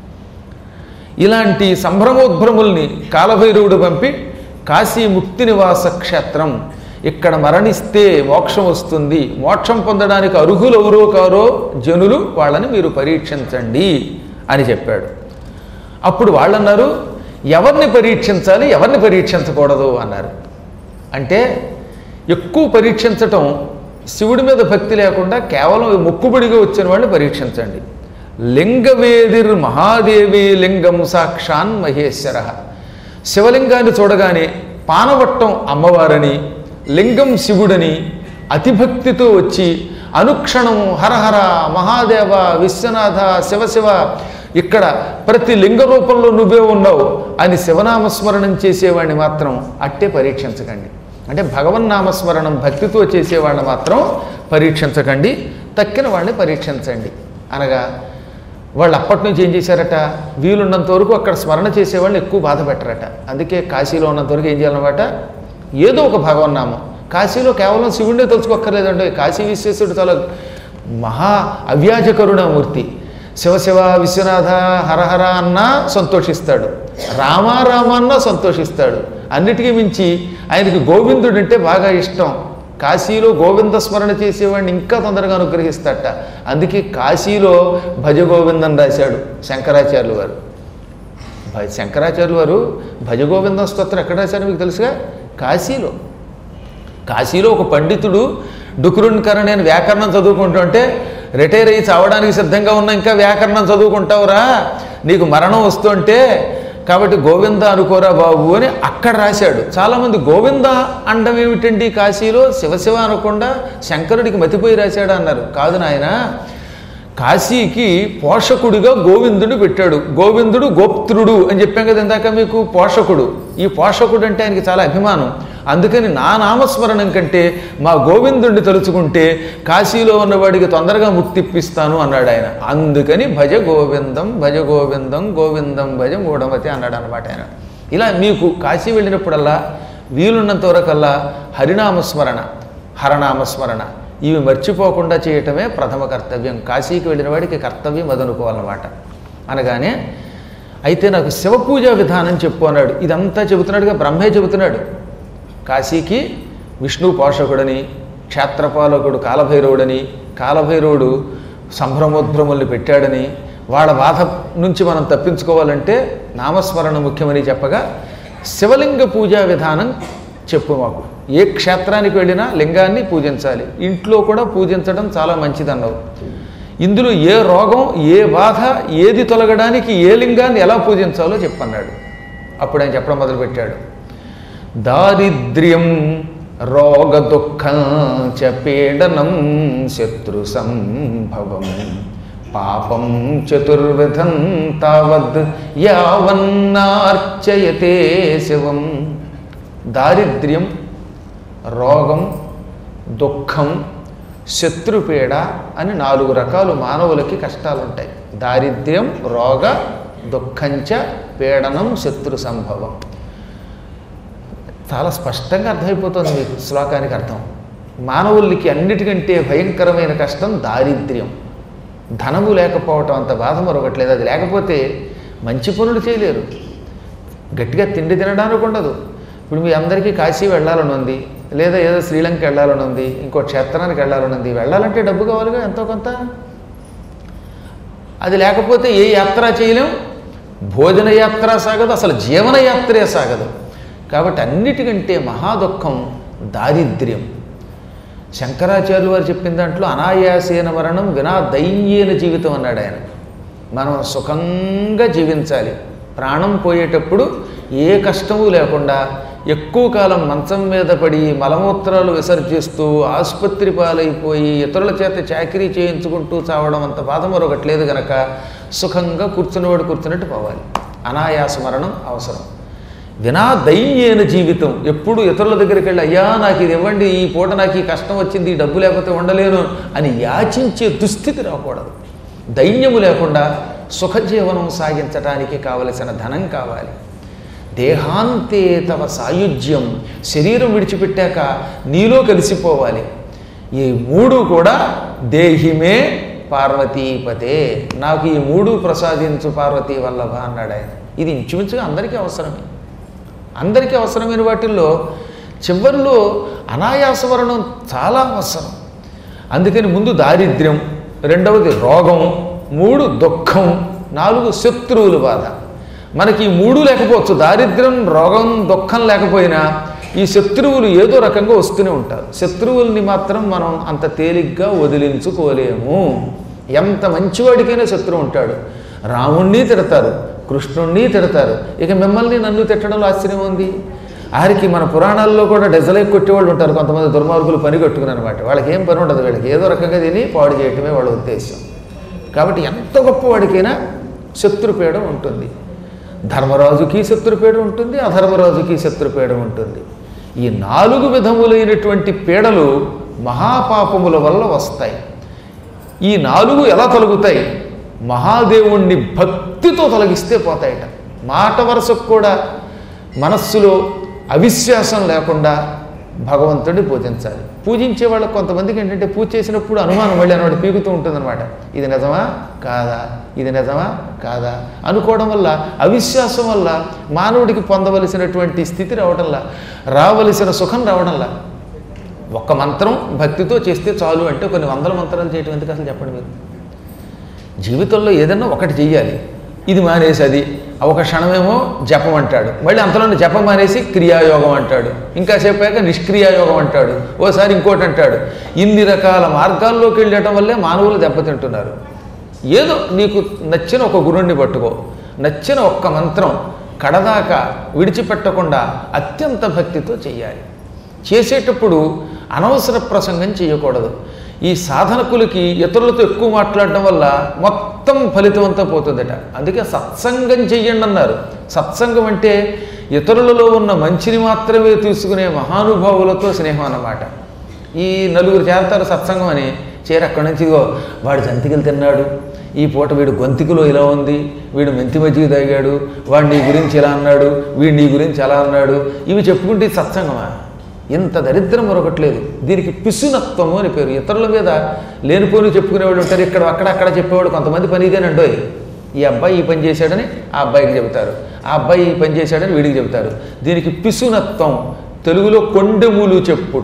ఇలాంటి సంభ్రమోద్భ్రముల్ని కాలభైరవుడు పంపి కాశీ ముక్తి నివాస క్షేత్రం ఇక్కడ మరణిస్తే మోక్షం వస్తుంది మోక్షం పొందడానికి అర్హులు ఎవరో కారో జనులు వాళ్ళని మీరు పరీక్షించండి అని చెప్పాడు అప్పుడు వాళ్ళన్నారు ఎవరిని పరీక్షించాలి ఎవరిని పరీక్షించకూడదు అన్నారు అంటే ఎక్కువ పరీక్షించటం శివుడి మీద భక్తి లేకుండా కేవలం మొక్కుబడిగా వచ్చిన వాళ్ళని పరీక్షించండి లింగవేదిర్ మహాదేవి లింగం సాక్షాన్ మహేశ్వర శివలింగాన్ని చూడగానే పానవట్టం అమ్మవారని లింగం శివుడని అతిభక్తితో వచ్చి అనుక్షణం హరహర మహాదేవ విశ్వనాథ శివశివ ఇక్కడ ప్రతి లింగ రూపంలో నువ్వే ఉన్నావు అని శివనామస్మరణం చేసేవాడిని మాత్రం అట్టే పరీక్షించకండి అంటే భగవన్నామస్మరణం భక్తితో చేసేవాడిని మాత్రం పరీక్షించకండి తక్కిన వాడిని పరీక్షించండి అనగా వాళ్ళు అప్పటి నుంచి ఏం చేశారట వీలున్నంత వరకు అక్కడ స్మరణ చేసేవాళ్ళు ఎక్కువ బాధ పెట్టరట అందుకే కాశీలో ఉన్నంత వరకు ఏం చేయాలన్నమాట ఏదో ఒక భగవన్నామం కాశీలో కేవలం శివుడే తెలుసుకోక్కర్లేదండి కాశీ విశ్వేశ్వరుడు చాలా మహా అవ్యాజ కరుణామూర్తి శివశివ విశ్వనాథ హరహర అన్నా సంతోషిస్తాడు రామ రామ అన్నా సంతోషిస్తాడు అన్నిటికీ మించి ఆయనకి గోవిందుడు అంటే బాగా ఇష్టం కాశీలో గోవింద స్మరణ చేసేవాడిని ఇంకా తొందరగా అనుగ్రహిస్తాడట అందుకే కాశీలో భజ గోవిందం రాశాడు శంకరాచార్యులు వారు భ- శంకరాచార్యులు వారు భజ గోవిందం స్తోత్రం ఎక్కడ రాశారు మీకు తెలుసుగా కాశీలో కాశీలో ఒక పండితుడు డుకురుణ్కర నేను వ్యాకరణం చదువుకుంటుంటే రిటైర్ అయ్యి చావడానికి సిద్ధంగా ఉన్నా ఇంకా వ్యాకరణం చదువుకుంటావురా నీకు మరణం వస్తుంటే కాబట్టి గోవింద అనుకోరా బాబు అని అక్కడ రాశాడు చాలామంది గోవింద అండం ఏమిటండి కాశీలో శివశివ అనకుండా శంకరుడికి మతిపోయి రాశాడు అన్నారు కాదు నాయన కాశీకి పోషకుడిగా గోవిందుడు పెట్టాడు గోవిందుడు గోప్త్రుడు అని చెప్పాం కదా ఇందాక మీకు పోషకుడు ఈ పోషకుడు అంటే ఆయనకి చాలా అభిమానం అందుకని నా నామస్మరణం కంటే మా గోవిందుడిని తలుచుకుంటే కాశీలో ఉన్నవాడికి తొందరగా ముక్తిప్పిస్తాను అన్నాడు ఆయన అందుకని భజ గోవిందం భజ గోవిందం గోవిందం భజ మూఢమతి అన్నాడు అనమాట ఆయన ఇలా మీకు కాశీ వెళ్ళినప్పుడల్లా వీలున్నంత వరకల్లా హరినామస్మరణ హరనామస్మరణ ఇవి మర్చిపోకుండా చేయటమే ప్రథమ కర్తవ్యం కాశీకి వెళ్ళిన వాడికి కర్తవ్యం అదనుకోవాలన్నమాట అనగానే అయితే నాకు శివపూజా విధానం చెప్పు అన్నాడు ఇదంతా చెబుతున్నాడుగా బ్రహ్మే చెబుతున్నాడు కాశీకి విష్ణు పోషకుడని క్షేత్రపాలకుడు కాలభైరవుడని కాలభైరవుడు సంభ్రమోద్భ్రముల్ని పెట్టాడని వాళ్ళ బాధ నుంచి మనం తప్పించుకోవాలంటే నామస్మరణ ముఖ్యమని చెప్పగా శివలింగ పూజా విధానం చెప్పు మాకు ఏ క్షేత్రానికి వెళ్ళినా లింగాన్ని పూజించాలి ఇంట్లో కూడా పూజించడం చాలా మంచిదన్నావు ఇందులో ఏ రోగం ఏ బాధ ఏది తొలగడానికి ఏ లింగాన్ని ఎలా పూజించాలో చెప్పన్నాడు అప్పుడు ఆయన చెప్పడం మొదలుపెట్టాడు దారిద్ర్యం రోగ దుఃఖం చ పీడనం శత్రు సంభవం పాపం చతుర్విధం తావద్ యావన్నార్చయతే శివం దారిద్ర్యం రోగం దుఃఖం శత్రుపీడ అని నాలుగు రకాలు మానవులకి కష్టాలు ఉంటాయి దారిద్ర్యం రోగ దుఃఖంచ పీడనం శత్రు సంభవం చాలా స్పష్టంగా అర్థమైపోతుంది మీకు శ్లోకానికి అర్థం మానవులకి అన్నిటికంటే భయంకరమైన కష్టం దారిద్ర్యం ధనము లేకపోవటం అంత బాధ మరొకట్లేదు అది లేకపోతే మంచి పనులు చేయలేరు గట్టిగా తిండి తినడానికి ఉండదు ఇప్పుడు మీ అందరికీ కాశీ వెళ్ళాలని ఉంది లేదా ఏదో శ్రీలంక వెళ్ళాలని ఉంది ఇంకో క్షేత్రానికి వెళ్ళాలని ఉంది వెళ్ళాలంటే డబ్బు కావాలిగా ఎంతో కొంత అది లేకపోతే ఏ యాత్ర చేయలేం భోజన యాత్ర సాగదు అసలు జీవన యాత్రే సాగదు కాబట్టి అన్నిటికంటే మహాదుఖం దారిద్ర్యం శంకరాచార్యులు వారు చెప్పిన దాంట్లో అనాయాసేన మరణం వినా దైన్యేన జీవితం అన్నాడు ఆయన మనం సుఖంగా జీవించాలి ప్రాణం పోయేటప్పుడు ఏ కష్టము లేకుండా ఎక్కువ కాలం మంచం మీద పడి మలమూత్రాలు విసర్జిస్తూ ఆసుపత్రి పాలైపోయి ఇతరుల చేత చాకరీ చేయించుకుంటూ చావడం అంత బాధ మరొకట్లేదు గనక సుఖంగా కూర్చున్నవాడు కూర్చున్నట్టు పోవాలి అనాయాస మరణం అవసరం వినా దైన్యేన జీవితం ఎప్పుడు ఇతరుల దగ్గరికి వెళ్ళి అయ్యా నాకు ఇది ఇవ్వండి ఈ పూట నాకు ఈ కష్టం వచ్చింది ఈ డబ్బు లేకపోతే ఉండలేను అని యాచించే దుస్థితి రాకూడదు దైన్యము లేకుండా సుఖజీవనం సాగించడానికి కావలసిన ధనం కావాలి దేహాంతే తవ సాయుధ్యం శరీరం విడిచిపెట్టాక నీలో కలిసిపోవాలి ఈ మూడు కూడా దేహిమే పార్వతీపతే నాకు ఈ మూడు ప్రసాదించు పార్వతీ వల్లభ అన్నాడు ఆయన ఇది ఇంచుమించుగా అందరికీ అవసరమే అందరికీ అవసరమైన వాటిల్లో చివరిలో అనాయాసవరణం చాలా అవసరం అందుకని ముందు దారిద్ర్యం రెండవది రోగం మూడు దుఃఖం నాలుగు శత్రువుల బాధ మనకి ఈ మూడు లేకపోవచ్చు దారిద్ర్యం రోగం దుఃఖం లేకపోయినా ఈ శత్రువులు ఏదో రకంగా వస్తూనే ఉంటారు శత్రువుల్ని మాత్రం మనం అంత తేలిగ్గా వదిలించుకోలేము ఎంత మంచివాడికైనా శత్రువు ఉంటాడు రాముణ్ణి తిడతారు కృష్ణుణ్ణి తిడతారు ఇక మిమ్మల్ని నన్ను తిట్టడంలో ఆశ్చర్యం ఉంది ఆరికి మన పురాణాల్లో కూడా డెజలై కొట్టేవాళ్ళు ఉంటారు కొంతమంది దుర్మార్గులు పని కట్టుకుని అనమాట వాళ్ళకి ఏం పని ఉండదు వీళ్ళకి ఏదో రకంగా తిని పాడు చేయటమే వాళ్ళ ఉద్దేశం కాబట్టి ఎంత గొప్పవాడికైనా శత్రుపీడం ఉంటుంది ధర్మరాజుకి శత్రుపీడం ఉంటుంది అధర్మరాజుకి శత్రుపీడం ఉంటుంది ఈ నాలుగు విధములైనటువంటి పీడలు మహాపాపముల వల్ల వస్తాయి ఈ నాలుగు ఎలా తొలగుతాయి మహాదేవుణ్ణి భక్తితో తొలగిస్తే పోతాయట మాట వరుసకు కూడా మనస్సులో అవిశ్వాసం లేకుండా భగవంతుడిని పూజించాలి పూజించే వాళ్ళకి కొంతమందికి ఏంటంటే పూజ చేసినప్పుడు అనుమానం మళ్ళీ అనవాడు పీకుతూ ఉంటుందన్నమాట ఇది నిజమా కాదా ఇది నిజమా కాదా అనుకోవడం వల్ల అవిశ్వాసం వల్ల మానవుడికి పొందవలసినటువంటి స్థితి రావడంలా రావలసిన సుఖం రావడంలా ఒక్క మంత్రం భక్తితో చేస్తే చాలు అంటే కొన్ని వందల మంత్రాలు చేయటం ఎందుకు అసలు చెప్పండి మీరు జీవితంలో ఏదన్నా ఒకటి చెయ్యాలి ఇది మానేసి అది ఒక క్షణమేమో జపం అంటాడు మళ్ళీ అంతలోనే జపం మానేసి క్రియాయోగం అంటాడు ఇంకా చెప్పాక నిష్క్రియాయోగం అంటాడు ఓసారి ఇంకోటి అంటాడు ఇన్ని రకాల మార్గాల్లోకి వెళ్ళటం వల్లే మానవులు దెబ్బతింటున్నారు ఏదో నీకు నచ్చిన ఒక గురుణ్ణి పట్టుకో నచ్చిన ఒక్క మంత్రం కడదాకా విడిచిపెట్టకుండా అత్యంత భక్తితో చేయాలి చేసేటప్పుడు అనవసర ప్రసంగం చేయకూడదు ఈ సాధనకులకి ఇతరులతో ఎక్కువ మాట్లాడడం వల్ల మొత్తం ఫలితం అంతా పోతుందట అందుకే సత్సంగం చెయ్యండి అన్నారు సత్సంగం అంటే ఇతరులలో ఉన్న మంచిని మాత్రమే తీసుకునే మహానుభావులతో స్నేహం అన్నమాట ఈ నలుగురు చేరతారు సత్సంగం అని చేరి అక్కడి నుంచి ఇదిగో వాడు జంతికలు తిన్నాడు ఈ పూట వీడు గొంతికలో ఇలా ఉంది వీడు మెంతి మజ్జిగ తాగాడు వాడు నీ గురించి ఇలా అన్నాడు వీడు నీ గురించి అలా అన్నాడు ఇవి చెప్పుకుంటే ఇది సత్సంగమా ఇంత దరిద్రం మరొకట్లేదు దీనికి పిసునత్వము అని పేరు ఇతరుల మీద లేనిపోని చెప్పుకునేవాళ్ళు ఉంటారు ఇక్కడ అక్కడ అక్కడ చెప్పేవాడు కొంతమంది పని ఇదేనండోయ్ ఈ అబ్బాయి ఈ పని చేశాడని ఆ అబ్బాయికి చెబుతారు ఆ అబ్బాయి ఈ పని చేశాడని వీడికి చెబుతారు దీనికి పిసునత్వం తెలుగులో కొండెములు చెప్పుట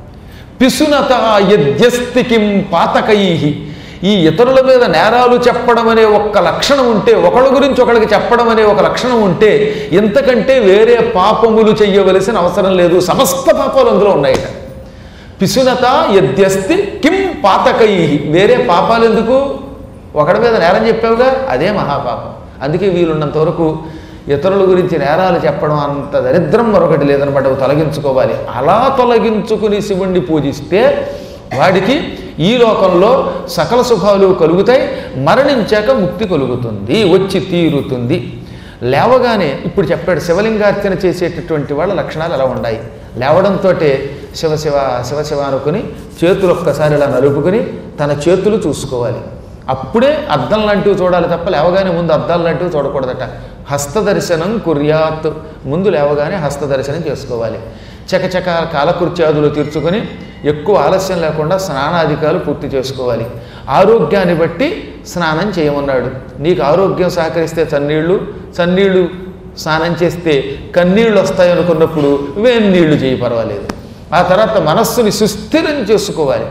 పిసునత యద్యస్తి కిం పాతకై ఈ ఇతరుల మీద నేరాలు చెప్పడం అనే ఒక్క లక్షణం ఉంటే ఒకళ్ళ గురించి ఒకళ్ళకి చెప్పడం అనే ఒక లక్షణం ఉంటే ఇంతకంటే వేరే పాపములు చెయ్యవలసిన అవసరం లేదు సమస్త పాపాలు అందులో ఉన్నాయట పిసునత యద్యస్తి కిం పాతకై వేరే పాపాలు ఎందుకు ఒకడి మీద నేరం చెప్పావుగా అదే మహాపాపం అందుకే వీలున్నంత వరకు ఇతరుల గురించి నేరాలు చెప్పడం అంత దరిద్రం మరొకటి లేదనమాట అవి తొలగించుకోవాలి అలా తొలగించుకుని శివుణ్ణి పూజిస్తే వాడికి ఈ లోకంలో సకల శుభాలు కలుగుతాయి మరణించాక ముక్తి కలుగుతుంది వచ్చి తీరుతుంది లేవగానే ఇప్పుడు చెప్పాడు శివలింగార్చన చేసేటటువంటి వాళ్ళ లక్షణాలు ఎలా ఉన్నాయి లేవడంతో శివశివ శివశివ అనుకుని చేతులు ఒక్కసారి ఇలా నలుపుకుని తన చేతులు చూసుకోవాలి అప్పుడే అద్దం లాంటివి చూడాలి తప్ప లేవగానే ముందు అద్దాలు లాంటివి చూడకూడదట హస్తదర్శనం కుర్యాత్ ముందు లేవగానే హస్తదర్శనం చేసుకోవాలి చకచక కాలకృత్యాదులు తీర్చుకొని ఎక్కువ ఆలస్యం లేకుండా స్నానాధికాలు పూర్తి చేసుకోవాలి ఆరోగ్యాన్ని బట్టి స్నానం చేయమన్నాడు నీకు ఆరోగ్యం సహకరిస్తే చన్నీళ్ళు చన్నీళ్ళు స్నానం చేస్తే కన్నీళ్ళు వస్తాయి అనుకున్నప్పుడు వేన్నీళ్ళు చేయి పర్వాలేదు ఆ తర్వాత మనస్సుని సుస్థిరం చేసుకోవాలి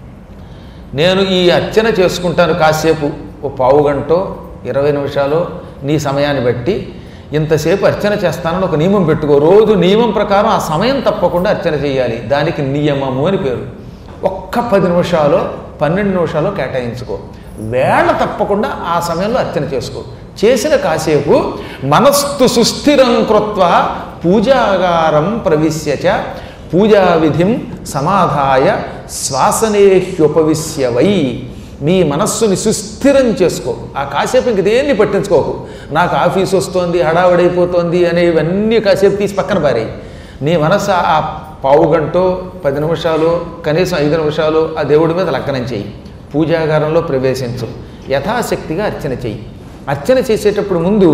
నేను ఈ అర్చన చేసుకుంటాను కాసేపు ఓ పావు గంటో ఇరవై నిమిషాలు నీ సమయాన్ని బట్టి ఇంతసేపు అర్చన చేస్తానని ఒక నియమం పెట్టుకో రోజు నియమం ప్రకారం ఆ సమయం తప్పకుండా అర్చన చేయాలి దానికి నియమము అని పేరు ఒక్క పది నిమిషాలు పన్నెండు నిమిషాలు కేటాయించుకో వేళ తప్పకుండా ఆ సమయంలో అర్చన చేసుకో చేసిన కాసేపు మనస్తు సుస్థిరం కృత్వ పూజాగారం ప్రవిశ్యచ పూజా విధిం సమాధాయ శ్వాసనేహ్యుపవిశ్య వై నీ మనస్సుని సుస్థిరం చేసుకో ఆ కాసేపు ఇంక దేన్ని పట్టించుకోకు నాకు ఆఫీస్ వస్తోంది హడావిడైపోతోంది అనేవన్నీ కాసేపు తీసి పక్కన పారాయి నీ మనస్సు ఆ పావు గంటో పది నిమిషాలు కనీసం ఐదు నిమిషాలు ఆ దేవుడి మీద లగ్నం చెయ్యి పూజాగారంలో ప్రవేశించు యథాశక్తిగా అర్చన చెయ్యి అర్చన చేసేటప్పుడు ముందు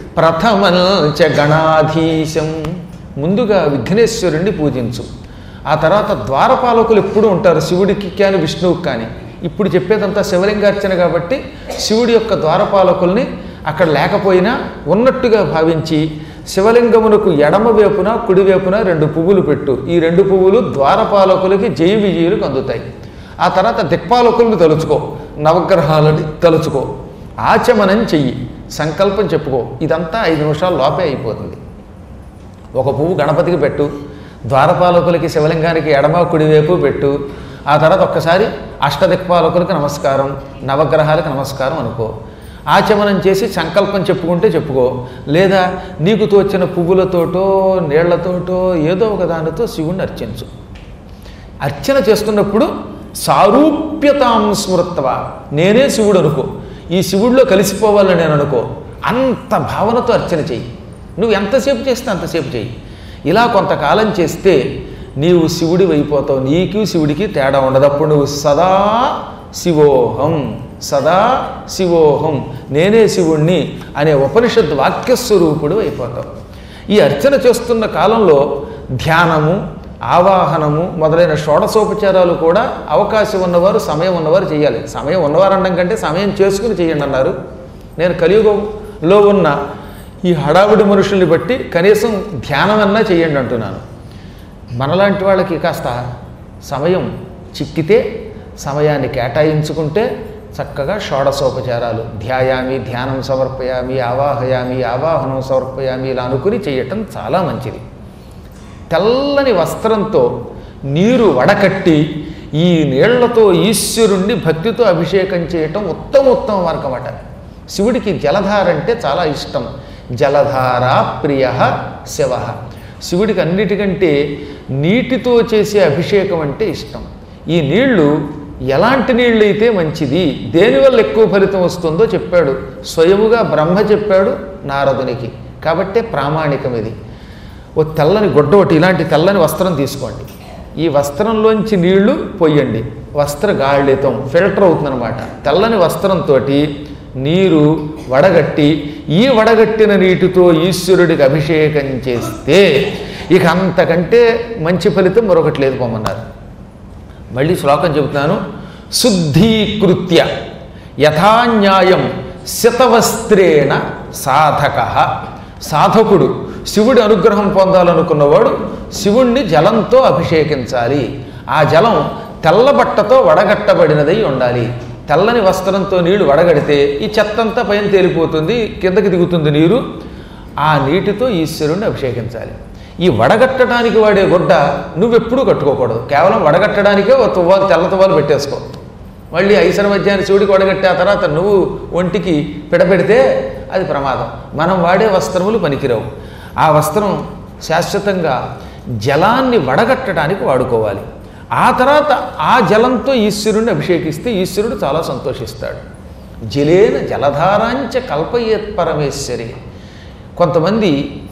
ప్రథమంచ గణాధీశం ముందుగా విఘ్నేశ్వరుణ్ణి పూజించు ఆ తర్వాత ద్వారపాలకులు ఎప్పుడూ ఉంటారు శివుడికి కానీ విష్ణువుకి కానీ ఇప్పుడు చెప్పేదంతా శివలింగార్చన కాబట్టి శివుడి యొక్క ద్వారపాలకుల్ని అక్కడ లేకపోయినా ఉన్నట్టుగా భావించి శివలింగమునకు ఎడమ వైపున కుడి వైపున రెండు పువ్వులు పెట్టు ఈ రెండు పువ్వులు ద్వారపాలకులకి జయ విజయులకు అందుతాయి ఆ తర్వాత దిక్పాలకుల్ని తలుచుకో నవగ్రహాలని తలుచుకో ఆచమనం చెయ్యి సంకల్పం చెప్పుకో ఇదంతా ఐదు నిమిషాల లోపే అయిపోతుంది ఒక పువ్వు గణపతికి పెట్టు ద్వారపాలకులకి శివలింగానికి ఎడమ కుడివైపు పెట్టు ఆ తర్వాత ఒక్కసారి అష్టదిక్పాలకులకు నమస్కారం నవగ్రహాలకు నమస్కారం అనుకో ఆచమనం చేసి సంకల్పం చెప్పుకుంటే చెప్పుకో లేదా నీకు తోచిన పువ్వులతోటో నీళ్లతోటో ఏదో ఒక దానితో శివుణ్ణి అర్చించు అర్చన చేస్తున్నప్పుడు సారూప్యతాం స్మృత్వ నేనే శివుడు అనుకో ఈ శివుడిలో కలిసిపోవాలని నేను అనుకో అంత భావనతో అర్చన చెయ్యి నువ్వు ఎంతసేపు చేస్తే అంతసేపు చెయ్యి ఇలా కొంతకాలం చేస్తే నీవు శివుడి అయిపోతావు నీకు శివుడికి తేడా ఉండదు అప్పుడు నువ్వు సదా శివోహం సదా శివోహం నేనే శివుణ్ణి అనే ఉపనిషత్ వాక్యస్వరూపుడు అయిపోతావు ఈ అర్చన చేస్తున్న కాలంలో ధ్యానము ఆవాహనము మొదలైన షోడశోపచారాలు కూడా అవకాశం ఉన్నవారు సమయం ఉన్నవారు చేయాలి సమయం ఉన్నవారు అనడం కంటే సమయం చేసుకుని చేయండి అన్నారు నేను కలియుగంలో ఉన్న ఈ హడావిడి మనుషుల్ని బట్టి కనీసం ధ్యానమన్నా చేయండి అంటున్నాను మనలాంటి వాళ్ళకి కాస్త సమయం చిక్కితే సమయాన్ని కేటాయించుకుంటే చక్కగా షోడశోపచారాలు ధ్యాయామి ధ్యానం సమర్పయామి ఆవాహయామి ఆవాహనం సమర్పయామి ఇలా అనుకుని చేయటం చాలా మంచిది తెల్లని వస్త్రంతో నీరు వడకట్టి ఈ నీళ్లతో ఈశ్వరుణ్ణి భక్తితో అభిషేకం చేయటం ఉత్తమ ఉత్తమ మార్గం అట శివుడికి జలధార అంటే చాలా ఇష్టం జలధార ప్రియ శివ శివుడికి అన్నిటికంటే నీటితో చేసే అభిషేకం అంటే ఇష్టం ఈ నీళ్లు ఎలాంటి నీళ్ళు అయితే మంచిది దేనివల్ల ఎక్కువ ఫలితం వస్తుందో చెప్పాడు స్వయముగా బ్రహ్మ చెప్పాడు నారదునికి కాబట్టే ప్రామాణికం ఇది ఓ తెల్లని గుడ్డ ఒకటి ఇలాంటి తెల్లని వస్త్రం తీసుకోండి ఈ వస్త్రంలోంచి నీళ్లు పొయ్యండి వస్త్ర గాళితం ఫిల్టర్ అవుతుందన్నమాట తెల్లని వస్త్రంతో నీరు వడగట్టి ఈ వడగట్టిన నీటితో ఈశ్వరుడికి అభిషేకం చేస్తే ఇక అంతకంటే మంచి ఫలితం మరొకటి లేదు పొమ్మన్నారు మళ్ళీ శ్లోకం చెబుతున్నాను శుద్ధీకృత్య యథాన్యాయం శతవస్త్రేణ సాధక సాధకుడు శివుడి అనుగ్రహం పొందాలనుకున్నవాడు శివుణ్ణి జలంతో అభిషేకించాలి ఆ జలం తెల్లబట్టతో వడగట్టబడినదై ఉండాలి తెల్లని వస్త్రంతో నీళ్లు వడగడితే ఈ చెత్తంతా పైన తేలిపోతుంది కిందకి దిగుతుంది నీరు ఆ నీటితో ఈశ్వరుణ్ణి అభిషేకించాలి ఈ వడగట్టడానికి వాడే గుడ్డ నువ్వెప్పుడూ కట్టుకోకూడదు కేవలం వడగట్టడానికే ఒక తువ్వాలు తెల్ల తువ్వాలు పెట్టేసుకో మళ్ళీ ఐసర మధ్యాహ్నం శివుడికి వడగట్టే ఆ తర్వాత నువ్వు ఒంటికి పిడపెడితే అది ప్రమాదం మనం వాడే వస్త్రములు పనికిరావు ఆ వస్త్రం శాశ్వతంగా జలాన్ని వడగట్టడానికి వాడుకోవాలి ఆ తర్వాత ఆ జలంతో ఈశ్వరుణ్ణి అభిషేకిస్తే ఈశ్వరుడు చాలా సంతోషిస్తాడు జలేన జలధారాంచ కల్పయేత్ పరమేశ్వరి కొంతమంది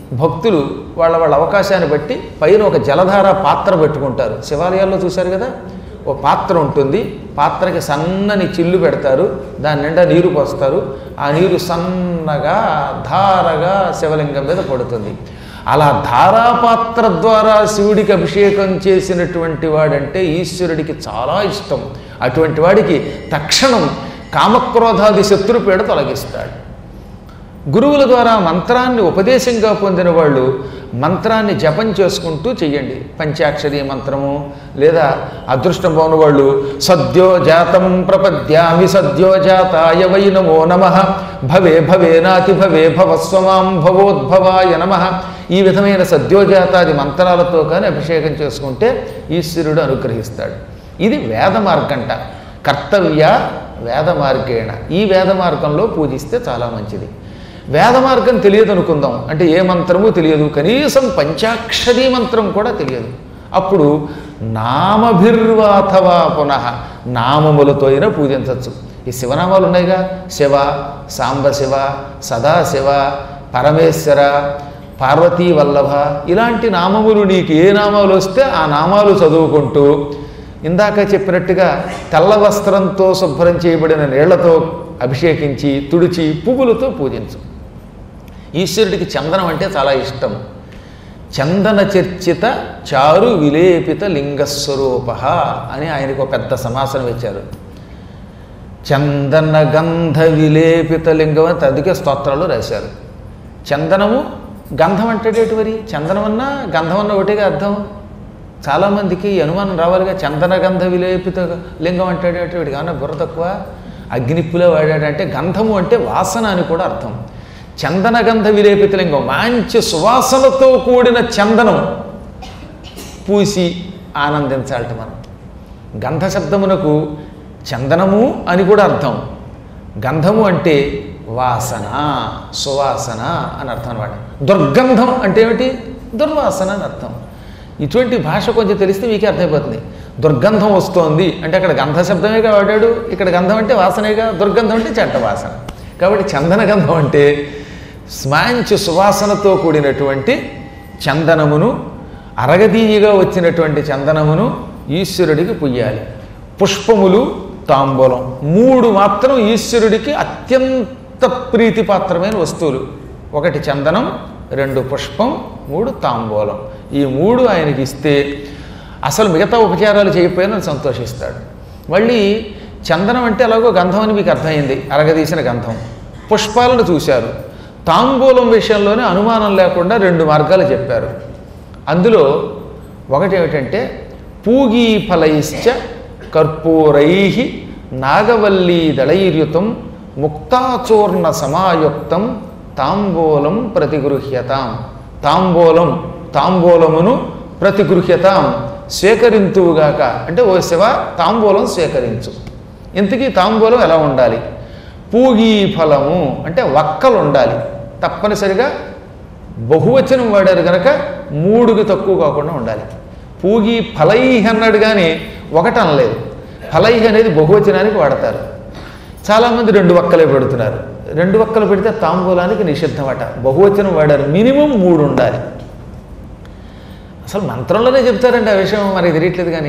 భక్తులు వాళ్ళ వాళ్ళ అవకాశాన్ని బట్టి పైన ఒక జలధార పాత్ర పెట్టుకుంటారు శివాలయాల్లో చూశారు కదా ఓ పాత్ర ఉంటుంది పాత్రకి సన్నని చిల్లు పెడతారు దాని నిండా నీరు పోస్తారు ఆ నీరు సన్నగా ధారగా శివలింగం మీద పడుతుంది అలా ధారాపాత్ర ద్వారా శివుడికి అభిషేకం చేసినటువంటి వాడంటే ఈశ్వరుడికి చాలా ఇష్టం అటువంటి వాడికి తక్షణం కామక్రోధాది శత్రుపీడ తొలగిస్తాడు గురువుల ద్వారా మంత్రాన్ని ఉపదేశంగా పొందిన వాళ్ళు మంత్రాన్ని జపం చేసుకుంటూ చెయ్యండి పంచాక్షరి మంత్రము లేదా అదృష్టం పోని వాళ్ళు సద్యో జాతం ప్రపద్యామి సద్యో జాతాయ వై నమో నమ భవే భవే నాతి భవే భవస్వమాం భవోద్భవాయ నమ ఈ విధమైన సద్యోజాతాది మంత్రాలతో కానీ అభిషేకం చేసుకుంటే ఈశ్వరుడు అనుగ్రహిస్తాడు ఇది వేద మార్గంట కర్తవ్య వేద మార్గేణ ఈ వేద మార్గంలో పూజిస్తే చాలా మంచిది వేద మార్గం తెలియదు అనుకుందాం అంటే ఏ మంత్రము తెలియదు కనీసం పంచాక్షరీ మంత్రం కూడా తెలియదు అప్పుడు నామభిర్వాథవా పునః నామములతో అయినా పూజించవచ్చు ఈ శివనామాలు ఉన్నాయిగా శివ సాంబ శివ సదాశివ పరమేశ్వర పార్వతీ వల్లభ ఇలాంటి నామములు నీకు ఏ నామాలు వస్తే ఆ నామాలు చదువుకుంటూ ఇందాక చెప్పినట్టుగా తెల్ల వస్త్రంతో శుభ్రం చేయబడిన నీళ్లతో అభిషేకించి తుడిచి పువ్వులతో పూజించు ఈశ్వరుడికి చందనం అంటే చాలా ఇష్టం చందన చర్చిత చారు విలేపిత లింగస్వరూప అని ఆయనకు ఒక పెద్ద సమాసనం ఇచ్చారు చందన గంధ విలేపిత లింగం అని అందుకే స్తోత్రాలు రాశారు చందనము గంధం అంటాడేటి మరి చందనం అన్నా గంధం అన్న ఒకటిగా అర్థం చాలామందికి ఈ అనుమానం రావాలిగా చందన గంధ విలేపిత లింగం అంటాడేటి వీడికి ఏమన్నా బుర్ర తక్కువ అగ్నిప్పులే వాడాడంటే గంధము అంటే వాసన అని కూడా అర్థం చందన గంధ విలేపిత లింగం మంచి సువాసనతో కూడిన చందనం పూసి ఆనందించాలట మనం గంధ శబ్దమునకు చందనము అని కూడా అర్థం గంధము అంటే వాసన సువాసన అని అర్థం అనమాట దుర్గంధం అంటే ఏమిటి దుర్వాసన అని అర్థం ఇటువంటి భాష కొంచెం తెలిస్తే మీకే అర్థమైపోతుంది దుర్గంధం వస్తోంది అంటే అక్కడ గంధ శబ్దమేగా వాడాడు ఇక్కడ గంధం అంటే వాసనేగా దుర్గంధం అంటే చెడ్డ వాసన కాబట్టి చందన గంధం అంటే మంచి సువాసనతో కూడినటువంటి చందనమును అరగదీయగా వచ్చినటువంటి చందనమును ఈశ్వరుడికి పుయ్యాలి పుష్పములు తాంబూలం మూడు మాత్రం ఈశ్వరుడికి అత్యంత ప్రీతిపాత్రమైన వస్తువులు ఒకటి చందనం రెండు పుష్పం మూడు తాంబూలం ఈ మూడు ఆయనకి ఇస్తే అసలు మిగతా ఉపచారాలు చేయకపోయినా సంతోషిస్తాడు మళ్ళీ చందనం అంటే ఎలాగో గంధం అని మీకు అర్థమైంది అరగదీసిన గంధం పుష్పాలను చూశారు తాంబూలం విషయంలోనే అనుమానం లేకుండా రెండు మార్గాలు చెప్పారు అందులో ఒకటి ఏమిటంటే పూగీ ఫలైశ్చ కర్పూరై నాగవల్లీ దళైర్యుతం ముక్తాచూర్ణ సమాయుక్తం తాంబూలం ప్రతిగృహ్యతాం తాంబూలం తాంబూలమును ప్రతిగృహ్యతాం స్వీకరింతువుగాక అంటే ఓ శివ తాంబూలం స్వీకరించు ఇంతకీ తాంబూలం ఎలా ఉండాలి పూగీ ఫలము అంటే వక్కలు ఉండాలి తప్పనిసరిగా బహువచనం వాడారు కనుక మూడుకి తక్కువ కాకుండా ఉండాలి పూగి ఫలై అన్నాడు కానీ ఒకటి అనలేదు ఫలై అనేది బహువచనానికి వాడతారు చాలామంది రెండు వక్కలే పెడుతున్నారు రెండు వక్కలు పెడితే తాంబూలానికి నిషిద్ధమట బహువచనం వాడారు మినిమం మూడు ఉండాలి అసలు మంత్రంలోనే చెప్తారండి ఆ విషయం మనకి తెలియట్లేదు కానీ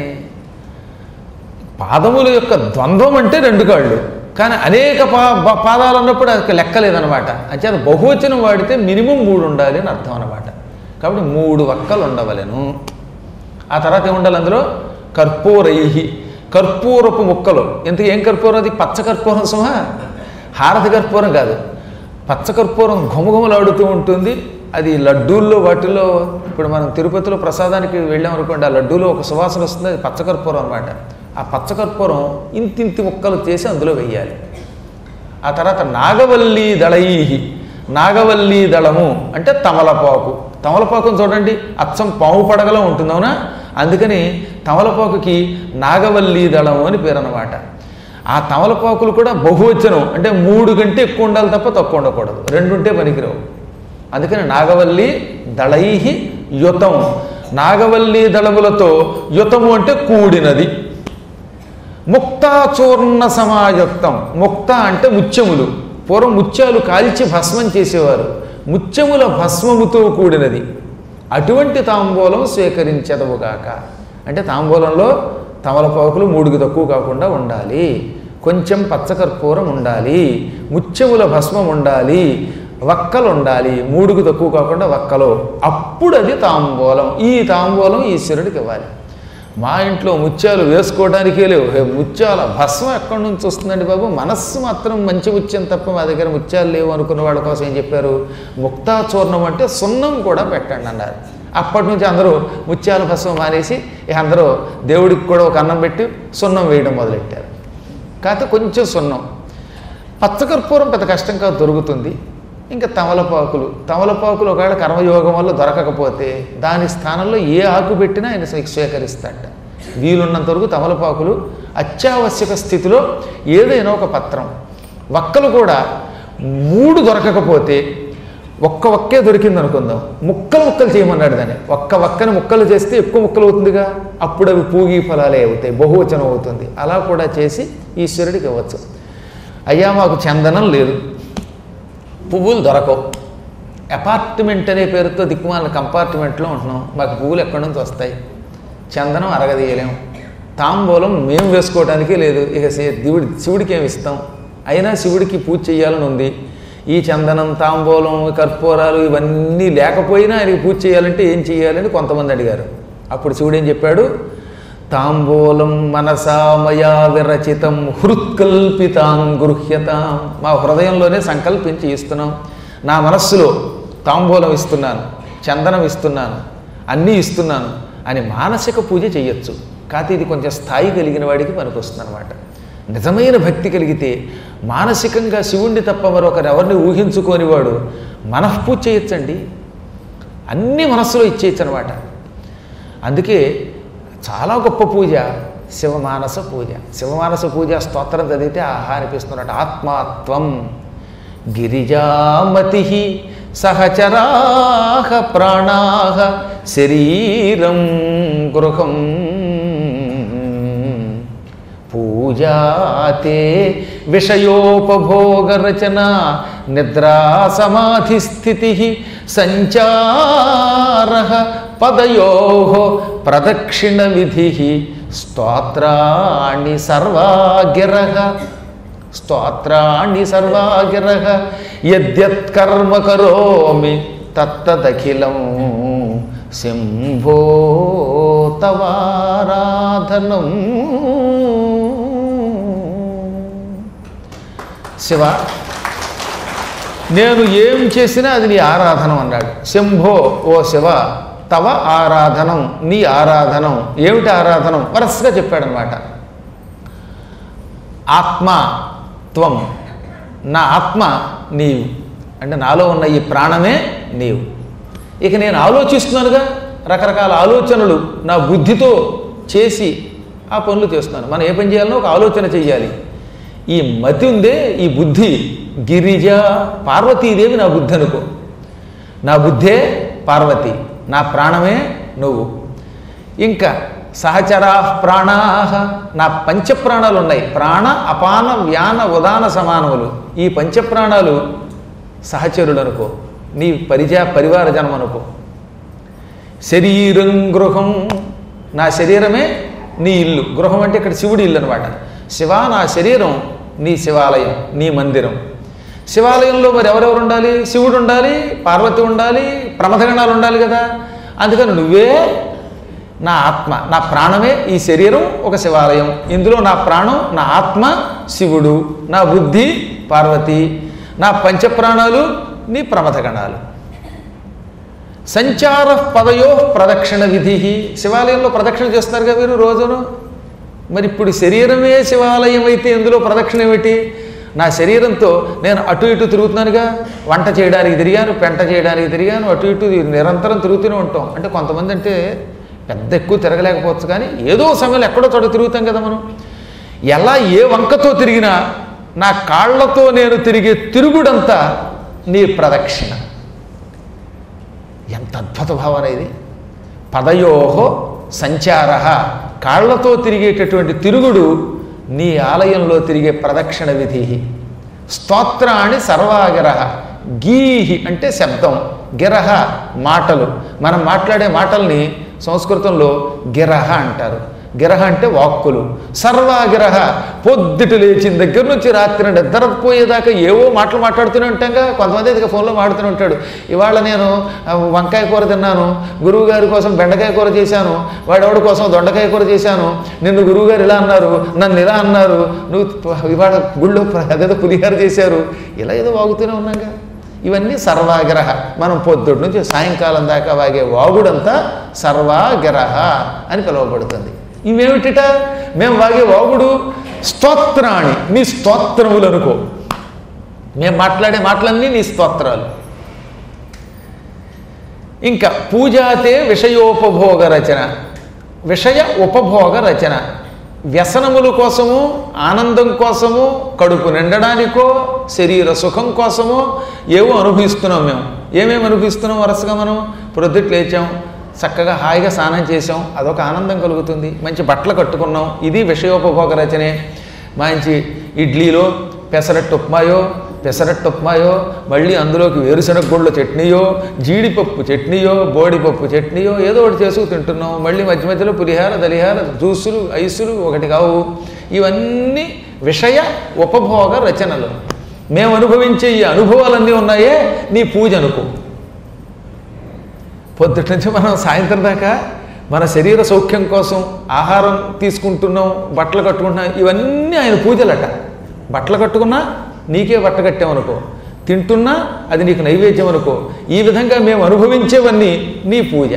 పాదముల యొక్క ద్వంద్వం అంటే రెండు కాళ్ళు కానీ అనేక పా పా- పాదాలు అన్నప్పుడు అది లెక్కలేదనమాట అంచేత బహువచనం వాడితే మినిమం మూడు ఉండాలి అని అర్థం అనమాట కాబట్టి మూడు వక్కలు ఉండవలెను ఆ తర్వాత ఏముండాలి అందులో కర్పూరై కర్పూరపు ముక్కలు ఎంత ఏం కర్పూరం అది పచ్చ కర్పూరం సుమా హారతి కర్పూరం కాదు పచ్చ కర్పూరం ఘుమఘుమలాడుతూ ఉంటుంది అది లడ్డూల్లో వాటిల్లో ఇప్పుడు మనం తిరుపతిలో ప్రసాదానికి వెళ్ళామనుకోండి ఆ లడ్డూలో ఒక సువాసన వస్తుంది అది పచ్చ కర్పూరం అనమాట ఆ పచ్చ కర్పూరం ఇంతింతి ముక్కలు చేసి అందులో వెయ్యాలి ఆ తర్వాత నాగవల్లి దళైహి నాగవల్లి దళము అంటే తమలపాకు తమలపాకును చూడండి అచ్చం పాము పడగలో ఉంటుంది అవునా అందుకని తమలపాకుకి నాగవల్లి దళము అని పేరు అనమాట ఆ తమలపాకులు కూడా బహువచనం అంటే మూడు కంటే ఎక్కువ ఉండాలి తప్ప తక్కువ ఉండకూడదు రెండుంటే పనికిరావు అందుకని నాగవల్లి దళైహి యుతం నాగవల్లి దళములతో యుతము అంటే కూడినది ముక్తాచూర్ణ సమాయుక్తం ముక్త అంటే ముత్యములు పూర్వం ముత్యాలు కాల్చి భస్మం చేసేవారు ముత్యముల భస్మముతో కూడినది అటువంటి తాంబూలం స్వీకరించదవుగాక అంటే తాంబూలంలో తమలపాకులు మూడుకి తక్కువ కాకుండా ఉండాలి కొంచెం పచ్చకర్పూరం ఉండాలి ముత్యముల భస్మం ఉండాలి వక్కలు ఉండాలి మూడుకు తక్కువ కాకుండా వక్కలో అప్పుడు అది తాంబూలం ఈ తాంబూలం ఈశ్వరుడికి ఇవ్వాలి మా ఇంట్లో ముత్యాలు వేసుకోవడానికే లేవు హే, ముత్యాల భస్మం ఎక్కడి నుంచి వస్తుందండి బాబు మనస్సు మాత్రం మంచి ముత్యం తప్ప మా దగ్గర ముత్యాలు లేవు అనుకున్న వాళ్ళ కోసం ఏం చెప్పారు ముక్తా చూర్ణం అంటే సున్నం కూడా పెట్టండి అన్నారు అప్పటి నుంచి అందరూ ముత్యాల భస్మం మానేసి ఇక అందరూ దేవుడికి కూడా ఒక అన్నం పెట్టి సున్నం వేయడం మొదలెట్టారు కాకపోతే కొంచెం సున్నం పచ్చకర్పూరం పెద్ద కష్టం కాదు దొరుకుతుంది ఇంకా తమలపాకులు తమలపాకులు ఒకవేళ కర్మయోగం వల్ల దొరకకపోతే దాని స్థానంలో ఏ ఆకు పెట్టినా ఆయన స్వీ- స్వీకరిస్తాడట వీలున్నంత వరకు తమలపాకులు అత్యావశ్యక స్థితిలో ఏదైనా ఒక పత్రం వక్కలు కూడా మూడు దొరకకపోతే ఒక్క వక్కే దొరికింది అనుకుందాం ముక్కలు ముక్కలు చేయమన్నాడు దాన్ని ఒక్క వక్కని ముక్కలు చేస్తే ఎక్కువ ముక్కలు అవుతుందిగా అప్పుడు అవి పూగి ఫలాలే అవుతాయి బహువచనం అవుతుంది అలా కూడా చేసి ఈశ్వరుడికి ఇవ్వచ్చు అయ్యా మాకు చందనం లేదు పువ్వులు దొరకవు అపార్ట్మెంట్ అనే పేరుతో దిక్కుమాల కంపార్ట్మెంట్లో ఉంటున్నాం మాకు పువ్వులు ఎక్కడి నుంచి వస్తాయి చందనం అరగదీయలేం తాంబూలం మేము వేసుకోవడానికే లేదు ఇక శి- దేవుడి శివుడికి ఏమి ఇస్తాం అయినా శివుడికి పూజ చేయాలని ఉంది ఈ చందనం తాంబూలం కర్పూరాలు ఇవన్నీ లేకపోయినా ఆయనకి పూజ చేయాలంటే ఏం చేయాలని కొంతమంది అడిగారు అప్పుడు శివుడు ఏం చెప్పాడు తాంబూలం మనసామయా విరచితం హృత్కల్పితాం గృహ్యతాం మా హృదయంలోనే సంకల్పించి ఇస్తున్నాం నా మనస్సులో తాంబూలం ఇస్తున్నాను చందనం ఇస్తున్నాను అన్నీ ఇస్తున్నాను అని మానసిక పూజ చేయొచ్చు కాకపోతే ఇది కొంచెం స్థాయి కలిగిన వాడికి పనికొస్తుంది అనమాట నిజమైన భక్తి కలిగితే మానసికంగా శివుణ్ణి తప్ప మరొకరు ఎవరిని ఊహించుకోని వాడు మనఃపూజ చేయొచ్చండి అన్ని మనస్సులో ఇచ్చేయచ్చు అనమాట అందుకే చాలా గొప్ప పూజ శివమానస పూజ శివమానస పూజ స్తోత్రం చదివితే ఆహా అనిపిస్తున్నట్టు ఆత్మాత్వం గిరిజామతి సహచరాహ ప్రాణాహ శరీరం గృహం పూజాతే విషయోపభోగరచన నిద్రా సమాధి స్థితి సంచార పదయో ప్రదక్షిణ విధి స్తోత్రాణి సర్వాగిర స్తోత్రాణి సర్వాగిర యద్యత్కర్మ కరోమి తత్తదఖిలం శంభో తవారాధనం శివ నేను ఏం చేసినా అది నీ ఆరాధనం అన్నాడు శంభో ఓ శివ తవ ఆరాధనం నీ ఆరాధనం ఏమిటి ఆరాధనం వరసగా చెప్పాడనమాట ఆత్మ త్వం నా ఆత్మ నీవు అంటే నాలో ఉన్న ఈ ప్రాణమే నీవు ఇక నేను ఆలోచిస్తున్నానుగా రకరకాల ఆలోచనలు నా బుద్ధితో చేసి ఆ పనులు చేస్తున్నాను మనం ఏ పని చేయాలనో ఒక ఆలోచన చెయ్యాలి ఈ మతి ఉందే ఈ బుద్ధి గిరిజ పార్వతీదేవి నా బుద్ధి అనుకో నా బుద్ధే పార్వతి నా ప్రాణమే నువ్వు ఇంకా సహచరా ప్రాణాహ నా పంచప్రాణాలు ఉన్నాయి ప్రాణ అపాన వ్యాన ఉదాన సమానములు ఈ పంచప్రాణాలు సహచరుడు అనుకో నీ పరిచయ పరివార జన్మ అనుకో శరీరం గృహం నా శరీరమే నీ ఇల్లు గృహం అంటే ఇక్కడ శివుడి ఇల్లు అనమాట శివ నా శరీరం నీ శివాలయం నీ మందిరం శివాలయంలో మరి ఎవరెవరు ఉండాలి శివుడు ఉండాలి పార్వతి ఉండాలి ప్రమథగణాలు ఉండాలి కదా అందుకని నువ్వే నా ఆత్మ నా ప్రాణమే ఈ శరీరం ఒక శివాలయం ఇందులో నా ప్రాణం నా ఆత్మ శివుడు నా బుద్ధి పార్వతి నా పంచప్రాణాలు నీ ప్రమథగణాలు సంచార పదయో ప్రదక్షిణ విధి శివాలయంలో ప్రదక్షిణ చేస్తారుగా మీరు రోజును మరి ఇప్పుడు శరీరమే శివాలయం అయితే ఇందులో ప్రదక్షిణ ఏమిటి నా శరీరంతో నేను అటు ఇటు తిరుగుతున్నానుగా వంట చేయడానికి తిరిగాను పెంట చేయడానికి తిరిగాను అటు ఇటు నిరంతరం తిరుగుతూనే ఉంటాం అంటే కొంతమంది అంటే పెద్ద ఎక్కువ తిరగలేకపోవచ్చు కానీ ఏదో సమయంలో ఎక్కడో చోట తిరుగుతాం కదా మనం ఎలా ఏ వంకతో తిరిగినా నా కాళ్ళతో నేను తిరిగే తిరుగుడంతా నీ ప్రదక్షిణ ఎంత అద్భుత భావన ఇది పదయోహో సంచార కాళ్లతో తిరిగేటటువంటి తిరుగుడు నీ ఆలయంలో తిరిగే ప్రదక్షిణ విధి స్తోత్రాన్ని సర్వాగర గీహి అంటే శబ్దం గిరహ మాటలు మనం మాట్లాడే మాటల్ని సంస్కృతంలో గిరహ అంటారు గిరహ అంటే వాక్కులు సర్వాగిరహ పొద్దుట లేచిన దగ్గర నుంచి రాత్రి నిద్రపోయేదాకా ఏవో మాటలు మాట్లాడుతూనే ఉంటాంగా కొంతమంది అయితే ఫోన్లో మాడుతూనే ఉంటాడు ఇవాళ నేను ఆ, వంకాయ కూర తిన్నాను గురువు గారి కోసం బెండకాయ కూర చేశాను వాడెవడి కోసం దొండకాయ కూర చేశాను నిన్ను గురువు గారు ఇలా అన్నారు నన్ను ఇలా అన్నారు నువ్వు ప- ఇవాళ గుళ్ళో ప్ర- అదేదో పులిహార చేశారు ఇలా ఏదో వాగుతూనే ఉన్నాగా ఇవన్నీ సర్వాగ్రహ మనం పొద్దుటి నుంచి సాయంకాలం దాకా వాగే వాగుడంతా సర్వాగ్రహ అని పిలువబడుతుంది ఇవేమిటిట మేము వాగే వాగుడు స్తోత్రాణి నీ స్తోత్రములు అనుకో మేము మాట్లాడే మాటలన్నీ నీ స్తోత్రాలు ఇంకా పూజాతే విషయోపభోగ రచన విషయ ఉపభోగ రచన వ్యసనముల కోసము ఆనందం కోసము కడుపు నిండడానికో శరీర సుఖం కోసమో ఏవో అనుభవిస్తున్నాం మేము ఏమేమి అనుభవిస్తున్నాం వరుసగా మనం ప్రొద్దుట్లు లేచాం చక్కగా హాయిగా స్నానం చేసాం అదొక ఆనందం కలుగుతుంది మంచి బట్టలు కట్టుకున్నాం ఇది విషయోపభోగ రచనే మంచి ఇడ్లీలో పెసరట్టు ఉప్మాయో పెసరట్టు ఉప్మాయో మళ్ళీ అందులోకి వేరుశనగ గుళ్ళ చట్నీయో జీడిపప్పు చట్నీయో బోడిపప్పు చట్నీయో ఏదో ఒకటి చేసుకు తింటున్నాం మళ్ళీ మధ్య మధ్యలో పులిహార దలిహార జ్యూసులు ఐసులు ఒకటి కావు ఇవన్నీ విషయ ఉపభోగ రచనలు మేము అనుభవించే ఈ అనుభవాలన్నీ ఉన్నాయే నీ పూజ అనుకో పొద్దుటి నుంచి మనం సాయంత్రం దాకా మన శరీర సౌఖ్యం కోసం ఆహారం తీసుకుంటున్నాం బట్టలు కట్టుకుంటున్నాం ఇవన్నీ ఆయన పూజలట బట్టలు కట్టుకున్నా నీకే బట్ట కట్టామనుకో తింటున్నా అది నీకు నైవేద్యం అనుకో ఈ విధంగా మేము అనుభవించేవన్నీ నీ పూజ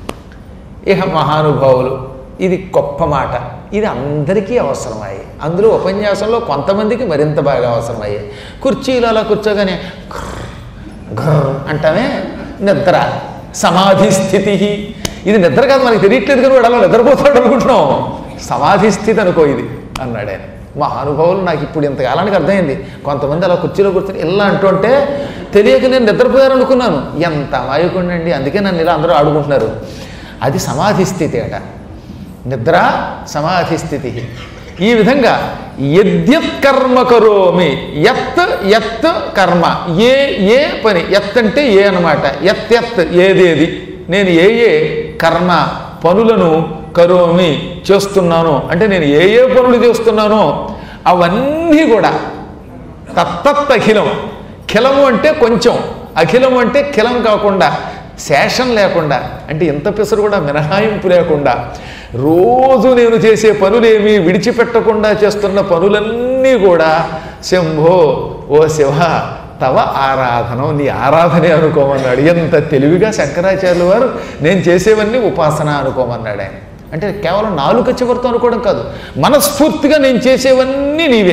ఇహ మహానుభావులు ఇది గొప్ప మాట ఇది అందరికీ అవసరమయ్యాయి అందులో ఉపన్యాసంలో కొంతమందికి మరింత బాగా అవసరమయ్యాయి కుర్చీలు అలా కూర్చోగానే గ్రర్, గ్రర్ అంటామే నిద్ర సమాధి స్థితి ఇది నిద్ర కాదు మనకి తెలియట్లేదు కానీ వాడు అలా నిద్రపోతాడు అనుకుంటున్నాం సమాధి స్థితి అనుకో ఇది అన్నాడు ఆయన మహానుభావులు నాకు ఇప్పుడు ఇంతకాలానికి అర్థమైంది కొంతమంది అలా కుర్చీలో కూర్చొని ఇలా అంటుంటే తెలియక నేను నిద్రపోయాను అనుకున్నాను ఎంత అమాయకుండండి అందుకే నన్ను ఇలా అందరూ ఆడుకుంటున్నారు అది సమాధి స్థితి అట నిద్ర సమాధి స్థితి ఈ విధంగా యద్యత్ కర్మ కరోమి యత్ యత్ కర్మ ఏ ఏ పని ఎత్ అంటే ఏ అనమాట ఎత్ ఎత్ ఏదేది నేను ఏ ఏ కర్మ పనులను కరోమి చేస్తున్నాను అంటే నేను ఏ ఏ పనులు చేస్తున్నానో అవన్నీ కూడా తత్తత్ అఖిలం ఖిలము అంటే కొంచెం అఖిలం అంటే ఖిలం కాకుండా శేషం లేకుండా అంటే ఎంత పెసరు కూడా మినహాయింపు లేకుండా రోజు నేను చేసే పనులేమి విడిచిపెట్టకుండా చేస్తున్న పనులన్నీ కూడా శంభో ఓ శివ తవ ఆరాధనం నీ ఆరాధనే అనుకోమన్నాడు ఎంత తెలివిగా శంకరాచార్యుల వారు నేను చేసేవన్నీ ఉపాసన అనుకోమన్నాడు ఆయన అంటే కేవలం నాలుక చివరితో అనుకోవడం కాదు మనస్ఫూర్తిగా నేను చేసేవన్నీ నీవే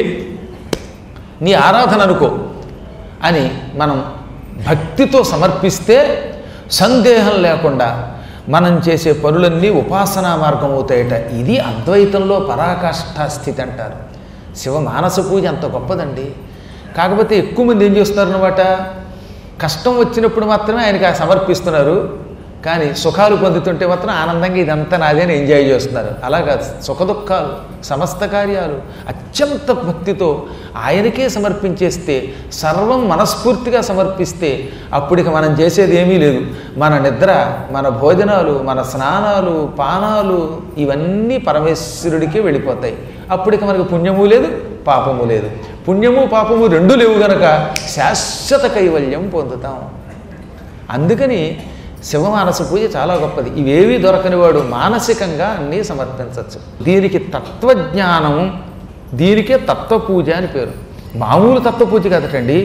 నీ ఆరాధన అనుకో అని మనం భక్తితో సమర్పిస్తే సందేహం లేకుండా మనం చేసే పనులన్నీ ఉపాసనా మార్గం అవుతాయట ఇది అద్వైతంలో పరాకాష్ఠా స్థితి అంటారు శివ మానస పూజ అంత గొప్పదండి కాకపోతే ఎక్కువ మంది ఏం చేస్తున్నారన్నమాట కష్టం వచ్చినప్పుడు మాత్రమే ఆయనకి ఆ సమర్పిస్తున్నారు కానీ సుఖాలు పొందుతుంటే మాత్రం ఆనందంగా ఇదంతా నాదే అని ఎంజాయ్ చేస్తున్నారు అలాగా సుఖ దుఃఖాలు సమస్త కార్యాలు అత్యంత భక్తితో ఆయనకే సమర్పించేస్తే సర్వం మనస్ఫూర్తిగా సమర్పిస్తే అప్పటికి మనం చేసేది ఏమీ లేదు మన నిద్ర మన భోజనాలు మన స్నానాలు పానాలు ఇవన్నీ పరమేశ్వరుడికే వెళ్ళిపోతాయి అప్పటికి మనకు పుణ్యము లేదు పాపము లేదు పుణ్యము పాపము రెండు లేవు గనక శాశ్వత కైవల్యం పొందుతాం అందుకని శివమానస పూజ చాలా గొప్పది ఇవేవి దొరకని వాడు మానసికంగా అన్నీ సమర్పించవచ్చు దీనికి తత్వజ్ఞానం దీనికే తత్వ పూజ అని పేరు మామూలు తత్వ పూజ కదటండి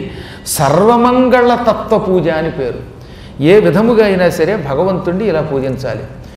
సర్వమంగళ తత్వ పూజ అని పేరు ఏ విధముగా అయినా సరే భగవంతుణ్ణి ఇలా పూజించాలి